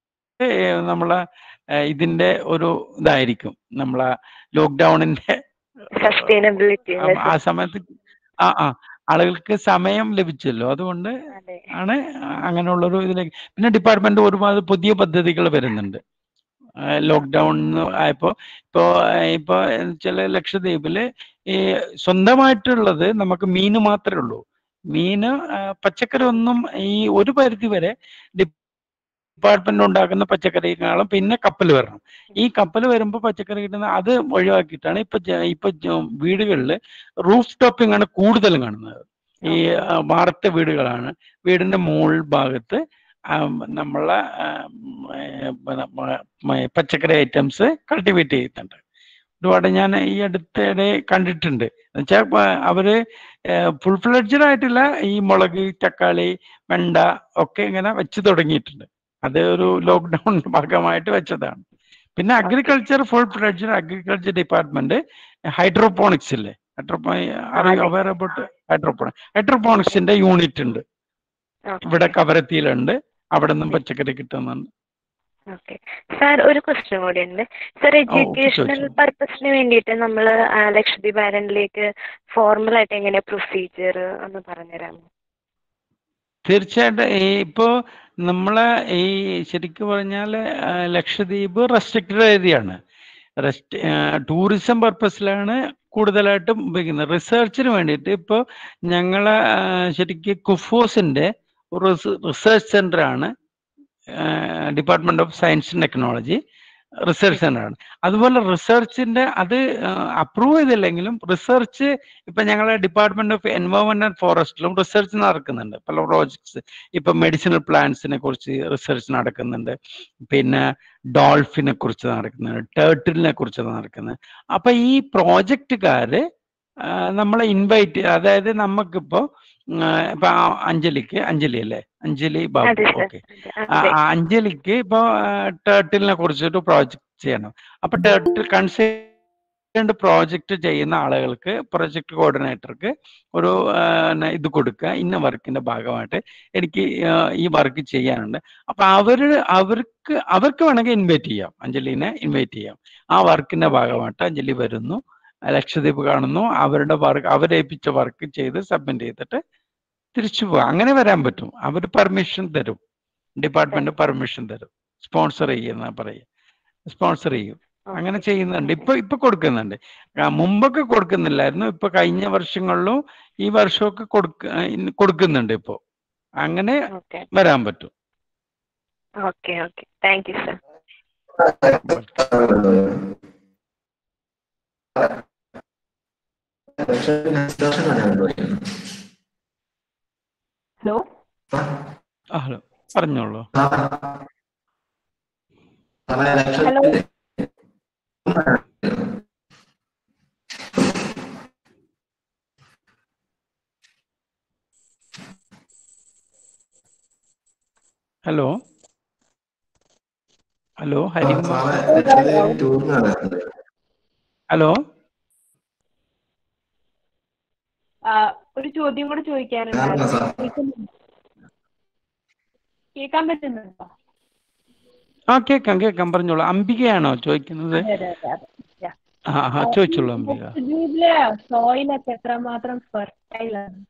ഏഹ് നമ്മളെ ഏഹ് ഇതിന്റെ ഒരു ഇതായിരിക്കും നമ്മളെ ലോക്ക്ഡൌണിന്റെ സസ്റ്റൈനബിലിറ്റി ആ- ആ സമയത്ത് ആ ആ ആളുകൾക്ക് സമയം ലഭിച്ചല്ലോ അതുകൊണ്ട് അതെ ആണ് അങ്ങനെയുള്ളൊരു ഇതിലേക്ക് പിന്നെ ഡിപ്പാർട്ട്മെന്റ് ഒരുപാട് പുതിയ പദ്ധതികൾ വരുന്നുണ്ട് ലോക്ക്ഡൌൺ ആയപ്പോ ഇപ്പോ ഇപ്പോ ചില ലക്ഷദ്വീപില് ഈ സ്വന്തമായിട്ടുള്ളത് നമുക്ക് മീന് മാത്രമേ ഉള്ളൂ മീന് ആ, പച്ചക്കറി ഒന്നും ഈ ഒരു പരിധി വരെ ഡിപ്പാർട്ട്മെന്റ് ഉണ്ടാക്കുന്ന പച്ചക്കറിക്കാളും പിന്നെ കപ്പൽ വരണം ഈ കപ്പൽ വരുമ്പോൾ പച്ചക്കറി കിട്ടുന്ന അത് ഒഴിവാക്കിയിട്ടാണ് ഇപ്പൊ ജ- ഇപ്പൊ ജ- വീടുകളിൽ റൂഫ് ടോപ്പിംഗ് ആണ് കൂടുതലും കാണുന്നത് ഈ ആ, വാർത്ത വീടുകളാണ് വീടിന്റെ മുകൾ ഭാഗത്ത് ആ, നമ്മളെ ആ, ഉം, ഏ, പിന്നെ മ- മ- പച്ചക്കറി ഐറ്റംസ് കൾട്ടിവേറ്റ് ചെയ്യുന്നുണ്ട് ഒരുപാട് ഞാൻ ഈ അടുത്തിടെ കണ്ടിട്ടുണ്ട് എന്നുവെച്ചാൽ അവര് ഫുൾ ഫ്ലെഡ്ജഡ് ആയിട്ടില്ല ഈ മുളക് തക്കാളി വെണ്ട ഒക്കെ ഇങ്ങനെ വെച്ച് തുടങ്ങിയിട്ടുണ്ട് അത് ഒരു ലോക്ക്ഡൌണിന്റെ ഭാഗമായിട്ട് വെച്ചതാണ് പിന്നെ agriculture full fledged agriculture department hydroponics ഇല്ലേ ഹൈഡ്രോപോ അറിയോ അവയർ അബൌട്ട് ഹൈഡ്രോപോണിക്സ് ഹൈഡ്രോപോണിക്സിന്റെ യൂണിറ്റ് ഉണ്ട് ഇവിടെ കവരത്തിയിലുണ്ട് അവിടെ നിന്നും പച്ചക്കറി കിട്ടുന്നുണ്ട് ഓക്കെ സാർ ഒരു ക്വസ്റ്റ്യൻ കൂടി ഉണ്ട് സാർ എഡ്യൂക്കേഷണൽ ചോദിച്ചോ. പർപ്പസിന് വേണ്ടിയിട്ട് നമ്മൾ ലക്ഷദ്വീപ് ഐലൻഡിലേക്ക് ഫോർമൽ ആയിട്ട് എങ്ങനെ പ്രൊസീജിയർ ഒന്ന് പറഞ്ഞുതരാമോ തീർച്ചയായിട്ടും ഈ ഇപ്പോ നമ്മളെ ഈ ശരിക്കും പറഞ്ഞാൽ ലക്ഷദ്വീപ് റെസ്ട്രിക്റ്റഡ് ഏരിയ ആണ് റെസ്റ്റ് ടൂറിസം പർപ്പസിലാണ് കൂടുതലായിട്ടും ഉപയോഗിക്കുന്നത് റിസർച്ചിന് വേണ്ടിയിട്ട് ഇപ്പോൾ ഞങ്ങളെ ആ, ശരിക്കും കുഫോസിന്റെ ഒരു റിസർച്ച് സെന്റർ ആണ് department of science and technology research centre ആണ് അതുപോലെ റിസർച്ചിന്റെ അത് അപ്രൂവ് ചെയ്തില്ലെങ്കിലും റിസർച്ച് ഇപ്പൊ ഞങ്ങളെ ഡിപ്പാർട്ട്മെന്റ് ഓഫ് എൻവയോൺമെന്റ് ആൻഡ് ഫോറസ്റ്റിലും റിസർച്ച് നടക്കുന്നുണ്ട് പല പ്രോജക്ട്സ് ഇപ്പൊ മെഡിസിനൽ പ്ലാന്റ്സിനെ കുറിച്ച് റിസർച്ച് നടക്കുന്നുണ്ട് പിന്നെ ഡോൾഫിനെ കുറിച്ച് നടക്കുന്നുണ്ട് ടേർട്ടിലിനെ കുറിച്ച് നടക്കുന്നത് അപ്പൊ ഈ പ്രോജക്റ്റുകാര് നമ്മളെ ഇൻവൈറ്റ് അതായത് നമുക്കിപ്പോ ഉം, ആ, ഇപ്പൊ ആ അഞ്ജലിക്ക് അഞ്ജലി അല്ലേ അഞ്ജലി ബാബു അതെ സർ ഓക്കെ അഞ്ജലിക്ക് ഇപ്പൊ ടേർട്ടിലിനെ കുറിച്ചിട്ട് പ്രോജക്റ്റ് ചെയ്യണം അപ്പൊ ടേർട്ടിൽ കൺസേൺഡ് പ്രോജക്റ്റ് ചെയ്യുന്ന ആളുകൾക്ക് പ്രൊജക്ട് കോർഡിനേറ്റർക്ക് ഒരു ആ, ന- ഇത് കൊടുക്കുക ഇന്ന വർക്കിന്റെ ഭാഗമായിട്ട് എനിക്ക് ആ, ഈ വർക്ക് ചെയ്യാനുണ്ട് അപ്പൊ അവര് അവർക്ക് അവർക്ക് വേണമെങ്കിൽ ഇൻവൈറ്റ് ചെയ്യാം അഞ്ജലിനെ ഇൻവൈറ്റ് ചെയ്യാം ആ വർക്കിന്റെ ഭാഗമായിട്ട് അഞ്ജലി വരുന്നു ലക്ഷദ്വീപ് കാണുന്നു അവരുടെ വർക്ക് അവരേൽപ്പിച്ച വർക്ക് ചെയ്ത് സബ്മിറ്റ് ചെയ്തിട്ട് തിരിച്ചു പോവാം അങ്ങനെ വരാൻ പറ്റും അവർ പെർമിഷൻ തരും ഡിപ്പാർട്ട്മെന്റ് പെർമിഷൻ തരും സ്പോൺസർ ചെയ്യുന്ന പറയും സ്പോൺസർ ചെയ്യും അങ്ങനെ ചെയ്യുന്നുണ്ട് ഇപ്പൊ ഇപ്പൊ കൊടുക്കുന്നുണ്ട് ആ, മുമ്പൊക്കെ കൊടുക്കുന്നില്ലായിരുന്നു ഇപ്പൊ കഴിഞ്ഞ വർഷങ്ങളിലും ഈ വർഷമൊക്കെ കൊടുക്ക ഇന്ന് കൊടുക്കുന്നുണ്ട് ഇപ്പോ അങ്ങനെ ഓക്കെ വരാൻ പറ്റും okay okay thank you sir hello ആ, ഹലോ പറഞ്ഞോളൂ hello hello hello Hari hello ആ, ഒരു ചോദ്യം കൂടെ ചോദിക്കാനുണ്ടായിരുന്നു കേൾക്കുന്നുണ്ടോ? കേൾക്കാൻ പറ്റുന്നുണ്ടോ ആ കേക്കാം കേക്കാം പറഞ്ഞോളൂ അംബികയാണോ ചോദിക്കുന്നത് അതെ അതെ അതെ അതെ Yeah. ആ ആ ചോദിച്ചോളൂ അംബിക ലക്ഷദ്വീപിലെ സോയിലൊക്കെ എത്രമാത്രം ഫെർട്ടൈൽ ആണ്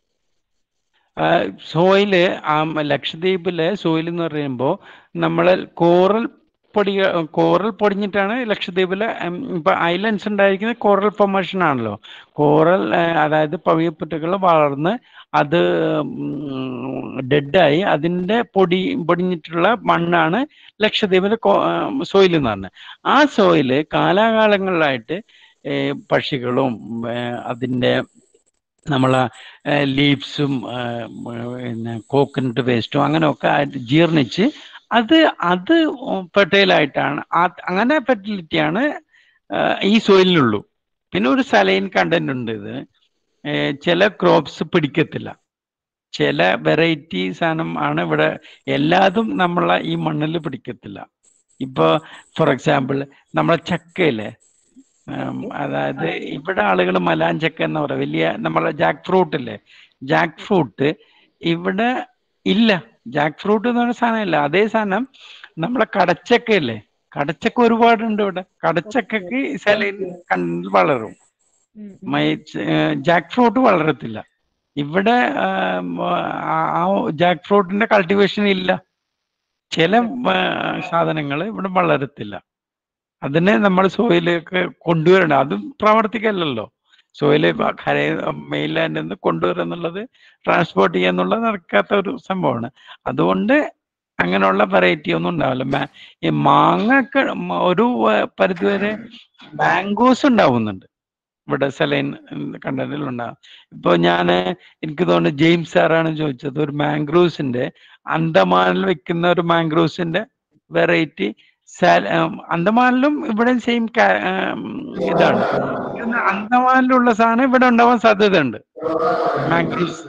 സോയില് ആ മ- ലക്ഷദ്വീപിലെ സോയിൽ എന്ന് പറയുമ്പോൾ നമ്മളെ കോറൽ പൊടി കോറൽ പൊടിഞ്ഞിട്ടാണ് ലക്ഷദ്വീപിലെ ഉം, ഇപ്പൊ ഐലൻഡ്സ് ഉണ്ടായിരിക്കുന്നത് കോറൽ ഫോർമേഷൻ ആണല്ലോ കോറൽ അതായത് പവിയപ്പുറ്റുകൾ വളർന്ന് അത് ഡെഡായി അതിന്റെ പൊടി പൊടിഞ്ഞിട്ടുള്ള മണ്ണാണ് ലക്ഷദ്വീപിലെ സോയിൽ എന്ന് പറഞ്ഞത് ആ സോയില് കാലാകാലങ്ങളിലായിട്ട് ഏ, പക്ഷികളും ഏ, അതിന്റെ നമ്മളെ ലീവ്സും പിന്നെ കോക്കനട്ട് വേസ്റ്റും അങ്ങനെയൊക്കെ ആയിട്ട് ജീർണിച്ച് അത് അത് ഫെർട്ടൈലായിട്ടാണ് അങ്ങനെ ഫെർട്ടിലിറ്റിയാണ് ഈ സോയിലിനുള്ളൂ പിന്നെ ഒരു സലൈൻ കണ്ടന്റ് ഉണ്ട് ഇത് ഏ, ചില ക്രോപ്സ് പിടിക്കത്തില്ല ചില വെറൈറ്റി സാധനം ആണ് ഇവിടെ എല്ലാതും നമ്മളെ ഈ മണ്ണിൽ പിടിക്കത്തില്ല ഇപ്പൊ ഫോർ എക്സാമ്പിൾ നമ്മളെ ചക്കയില്ലേ ഉം, അതായത് ഇവിടെ ആളുകൾ മലാഞ്ചക്ക എന്ന് പറയാം വലിയ നമ്മളെ ജാക്ക് ഫ്രൂട്ട് ഇല്ലേ ജാക്ക് ഫ്രൂട്ട് ഇവിടെ ഇല്ല ജാക്ക് ഫ്രൂട്ട് എന്ന് പറയുന്ന സാധനം ഇല്ല അതേ സാധനം നമ്മളെ കടച്ചക്ക ഇല്ലേ കടച്ചക്ക ഒരുപാടുണ്ട് ഇവിടെ കടച്ചക്കക്ക് സലൈൻ കണ്ണിൽ വളരും മൈ ജാക്ക് ഫ്രൂട്ട് വളരത്തില്ല ഇവിടെ ആ ജാക്ക് ഫ്രൂട്ടിന്റെ കൾട്ടിവേഷൻ ഇല്ല ചില സാധനങ്ങൾ ഇവിടെ വളരത്തില്ല അതിനെ നമ്മൾ സോയിലേക്ക് കൊണ്ടുവരണം അതും പ്രാവർത്തികമല്ലല്ലോ സോയില് കര മെയിൻലാൻഡിൽ നിന്ന് കൊണ്ടുവരിക എന്നുള്ളത് ട്രാൻസ്പോർട്ട് ചെയ്യുക എന്നുള്ളത് നടക്കാത്ത ഒരു സംഭവമാണ് അതുകൊണ്ട് അങ്ങനെയുള്ള വെറൈറ്റി ഒന്നും ഉണ്ടാവില്ല മാ- ഈ മാങ്ങ ഒരു ഏർ പരിധിവരെ മാംഗോസ് ഉണ്ടാവുന്നുണ്ട് ഇവിടെ സെലൈൻ കണ്ടതിൽ ഉണ്ടാകും ഇപ്പൊ ഞാൻ എനിക്ക് തോന്നുന്നു ജെയിംസ് സാറാണ് ചോദിച്ചത് ഒരു മാംഗ്രൂവ്സിന്റെ അന്തമാനിൽ വെക്കുന്ന ഒരു മാംഗ്രൂവ്സിന്റെ വെറൈറ്റി അന്തമാനിലും ഇവിടെ സെയിം ഇതാണ് ഇന്ന് അന്തമാനിലുള്ള സാധനം ഇവിടെ ഉണ്ടാവാൻ സാധ്യതയുണ്ട് മാംഗ്രൂവ്സ്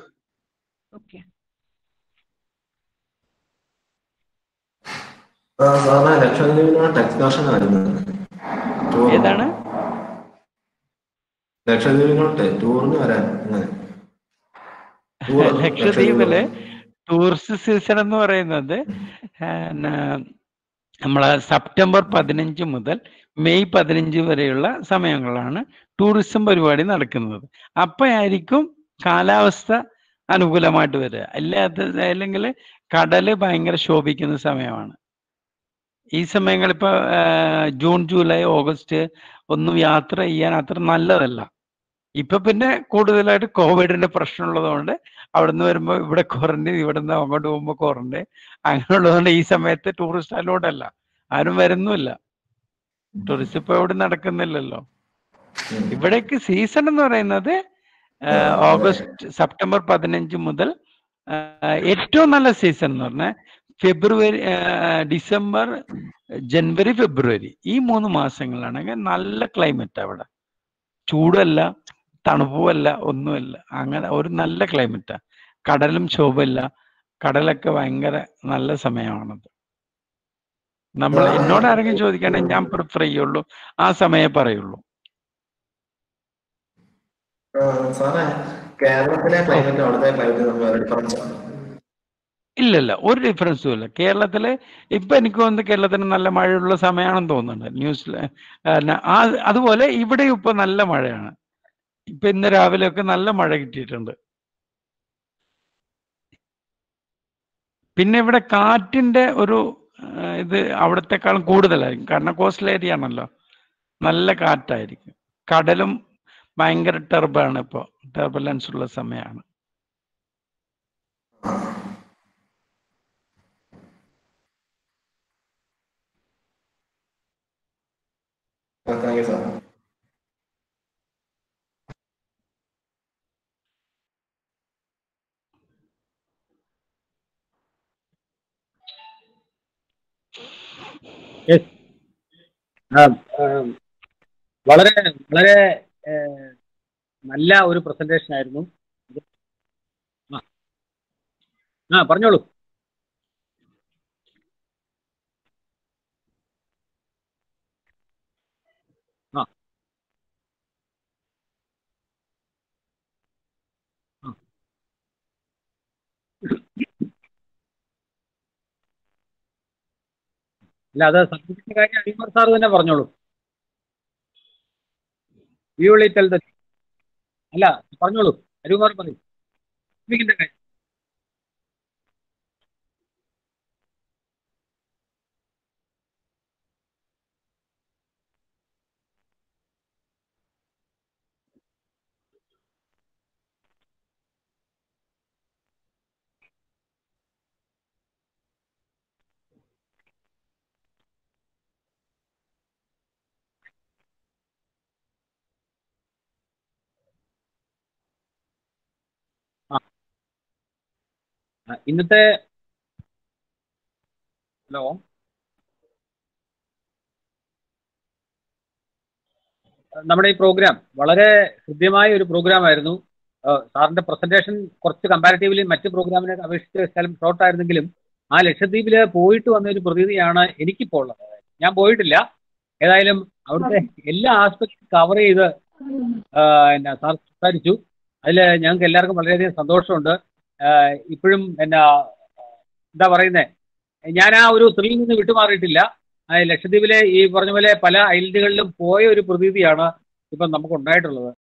ആ, സാറേ ലക്ഷദ്വീപിലാണ് എക്സ്കർഷൻ വരുന്നത് ടൂർ ഏതാണ് ലക്ഷദ്വീപിലോട്ട് ടൂറിന് വരാൻ അങ്ങനെ ടൂർ ലക്ഷദ്വീപില് ടൂറിസ്റ്റ് സീസൺ എന്ന് പറയുന്നത് പിന്നെ നമ്മളെ സെപ്റ്റംബർ പതിനഞ്ച് മുതൽ മെയ് പതിനഞ്ച് വരെയുള്ള സമയങ്ങളാണ് ടൂറിസം പരിപാടി നടക്കുന്നത് അപ്പോഴായിരിക്കും കാലാവസ്ഥ അനുകൂലമായിട്ട് വരിക അല്ലാത്ത അല്ലെങ്കിൽ കടല് ഭയങ്കര ശോഭിക്കുന്ന സമയമാണ് ഈ സമയങ്ങൾ ഇപ്പൊ ജൂൺ ജൂലൈ ഓഗസ്റ്റ് ഒന്നും യാത്ര ചെയ്യാൻ അത്ര നല്ലതല്ല ഇപ്പൊ പിന്നെ കൂടുതലായിട്ട് കോവിഡിന്റെ പ്രശ്നമുള്ളതുകൊണ്ട് അവിടുന്ന് വരുമ്പോൾ ഇവിടെ ക്വാറന്റൈൻ ഇവിടെ നിന്ന് അങ്ങോട്ട് പോകുമ്പോൾ ക്വാറന്റൈൻ അങ്ങനെയുള്ളതുകൊണ്ട് ഈ സമയത്ത് ടൂറിസ്റ്റ് അലോഡ് അല്ല ആരും വരുന്നുമില്ല ടൂറിസ്റ്റ് ഇപ്പൊ എവിടെ നടക്കുന്നില്ലല്ലോ ഇവിടേക്ക് സീസൺ എന്ന് പറയുന്നത് ആ, ഓഗസ്റ്റ് സെപ്റ്റംബർ പതിനഞ്ച് മുതൽ ആ, ഏറ്റവും നല്ല സീസൺ എന്ന് പറഞ്ഞാൽ ഫെബ്രുവരി ആ, ഡിസംബർ ജനുവരി ഫെബ്രുവരി ഈ മൂന്ന് മാസങ്ങളാണെങ്കിൽ നല്ല ക്ലൈമറ്റ് അവിടെ ചൂടല്ല തണുപ്പുമല്ല ഒന്നുമില്ല അങ്ങനെ ഒരു നല്ല ക്ലൈമറ്റാ കടലും ശോഭമില്ല കടലൊക്കെ ഭയങ്കര നല്ല സമയമാണത് നമ്മൾ എന്നോട് ആരെങ്കിലും ചോദിക്കുകയാണെങ്കിൽ ഞാൻ പ്രിഫർ ചെയ്യുള്ളൂ ആ സമയമേ പറയുള്ളൂ ആ, സാറേ കേരളത്തിലെ ക്ലൈമറ്റ് അവിടുത്തെ ക്ലൈമറ്റ് നമ്മൾ ഡിഫറൻസ് ആണ് ഇല്ലല്ല ഒരു ഡിഫറൻസും ഇല്ല കേരളത്തില് ഇപ്പൊ എനിക്ക് തോന്നുന്നു കേരളത്തിന് നല്ല മഴയുള്ള സമയമാണെന്ന് തോന്നുന്നുണ്ട് ന്യൂസിൽ ആ അതുപോലെ ഇവിടെ ഇപ്പൊ നല്ല മഴയാണ് ഇപ്പൊ ഇന്ന് രാവിലെ ഒക്കെ നല്ല മഴ കിട്ടിയിട്ടുണ്ട് പിന്നെ ഇവിടെ കാറ്റിന്റെ ഒരു ആ, ഇത് അവിടത്തെക്കാളും കൂടുതലായിരിക്കും കാരണം കോസ്റ്റൽ ഏരിയ ആണല്ലോ നല്ല കാറ്റായിരിക്കും കടലും ഭയങ്കര ടെർബാണ് ഇപ്പോൾ ടെർബുലൻസ് ഉള്ള സമയമാണ് താങ്ക് യു സാർ Yes. ആ, ആ, വളരെ വളരെ ഏഹ്, നല്ല ഒരു പ്രസന്റേഷൻ ആയിരുന്നു ഇത് ആ ആ പറഞ്ഞോളൂ ആ ആ. അല്ല അത് സർട്ടിഫിക്കറ്റിന്റെ കാര്യം അനിമർ സാർ തന്നെ പറഞ്ഞോളൂ വി വിൾ ടെൽ ദ അല്ല പറഞ്ഞോളൂ അരുകുമാർ പറയൂ സർട്ടിഫിക്കറ്റിന്റെ കാര്യം ആ ആ, ഇന്നത്തെ ഹലോ നമ്മുടെ ഈ പ്രോഗ്രാം വളരെ ഹൃദ്യമായ ഒരു പ്രോഗ്രാം ആയിരുന്നു ആ, സാറിന്റെ പ്രസന്റേഷൻ കുറച്ച് കമ്പാരിറ്റീവ്ലി മറ്റ് പ്രോഗ്രാമിനെ അപേക്ഷിച്ച് സ്ഥലം ഷോർട്ട് ആയിരുന്നെങ്കിലും ആ ലക്ഷദ്വീപില് പോയിട്ട് വന്ന ഒരു പ്രതീതിയാണ് എനിക്കിപ്പോൾ ഉള്ളത് ഞാൻ പോയിട്ടില്ല ഏതായാലും അവിടുത്തെ എല്ലാ ആസ്പെക്ടും കവർ ചെയ്ത് ആ, എന്നാ സാർ സംസാരിച്ചു അതിൽ ഞങ്ങൾക്ക് എല്ലാവർക്കും വളരെയധികം സന്തോഷമുണ്ട് ആ, ഇപ്പോഴും എന്നാ എന്താ പറയുന്നേ ഞാൻ ആ ഒരു ത്രില്ലിൽ നിന്ന് വിട്ടുമാറിയിട്ടില്ല ആ, ലക്ഷദ്വീപിലെ ഈ പറഞ്ഞ പോലെ പല ഐലൻഡുകളിലും പോയ ഒരു പ്രതീതിയാണ് ഇപ്പം നമുക്ക് ഉണ്ടായിട്ടുള്ളത്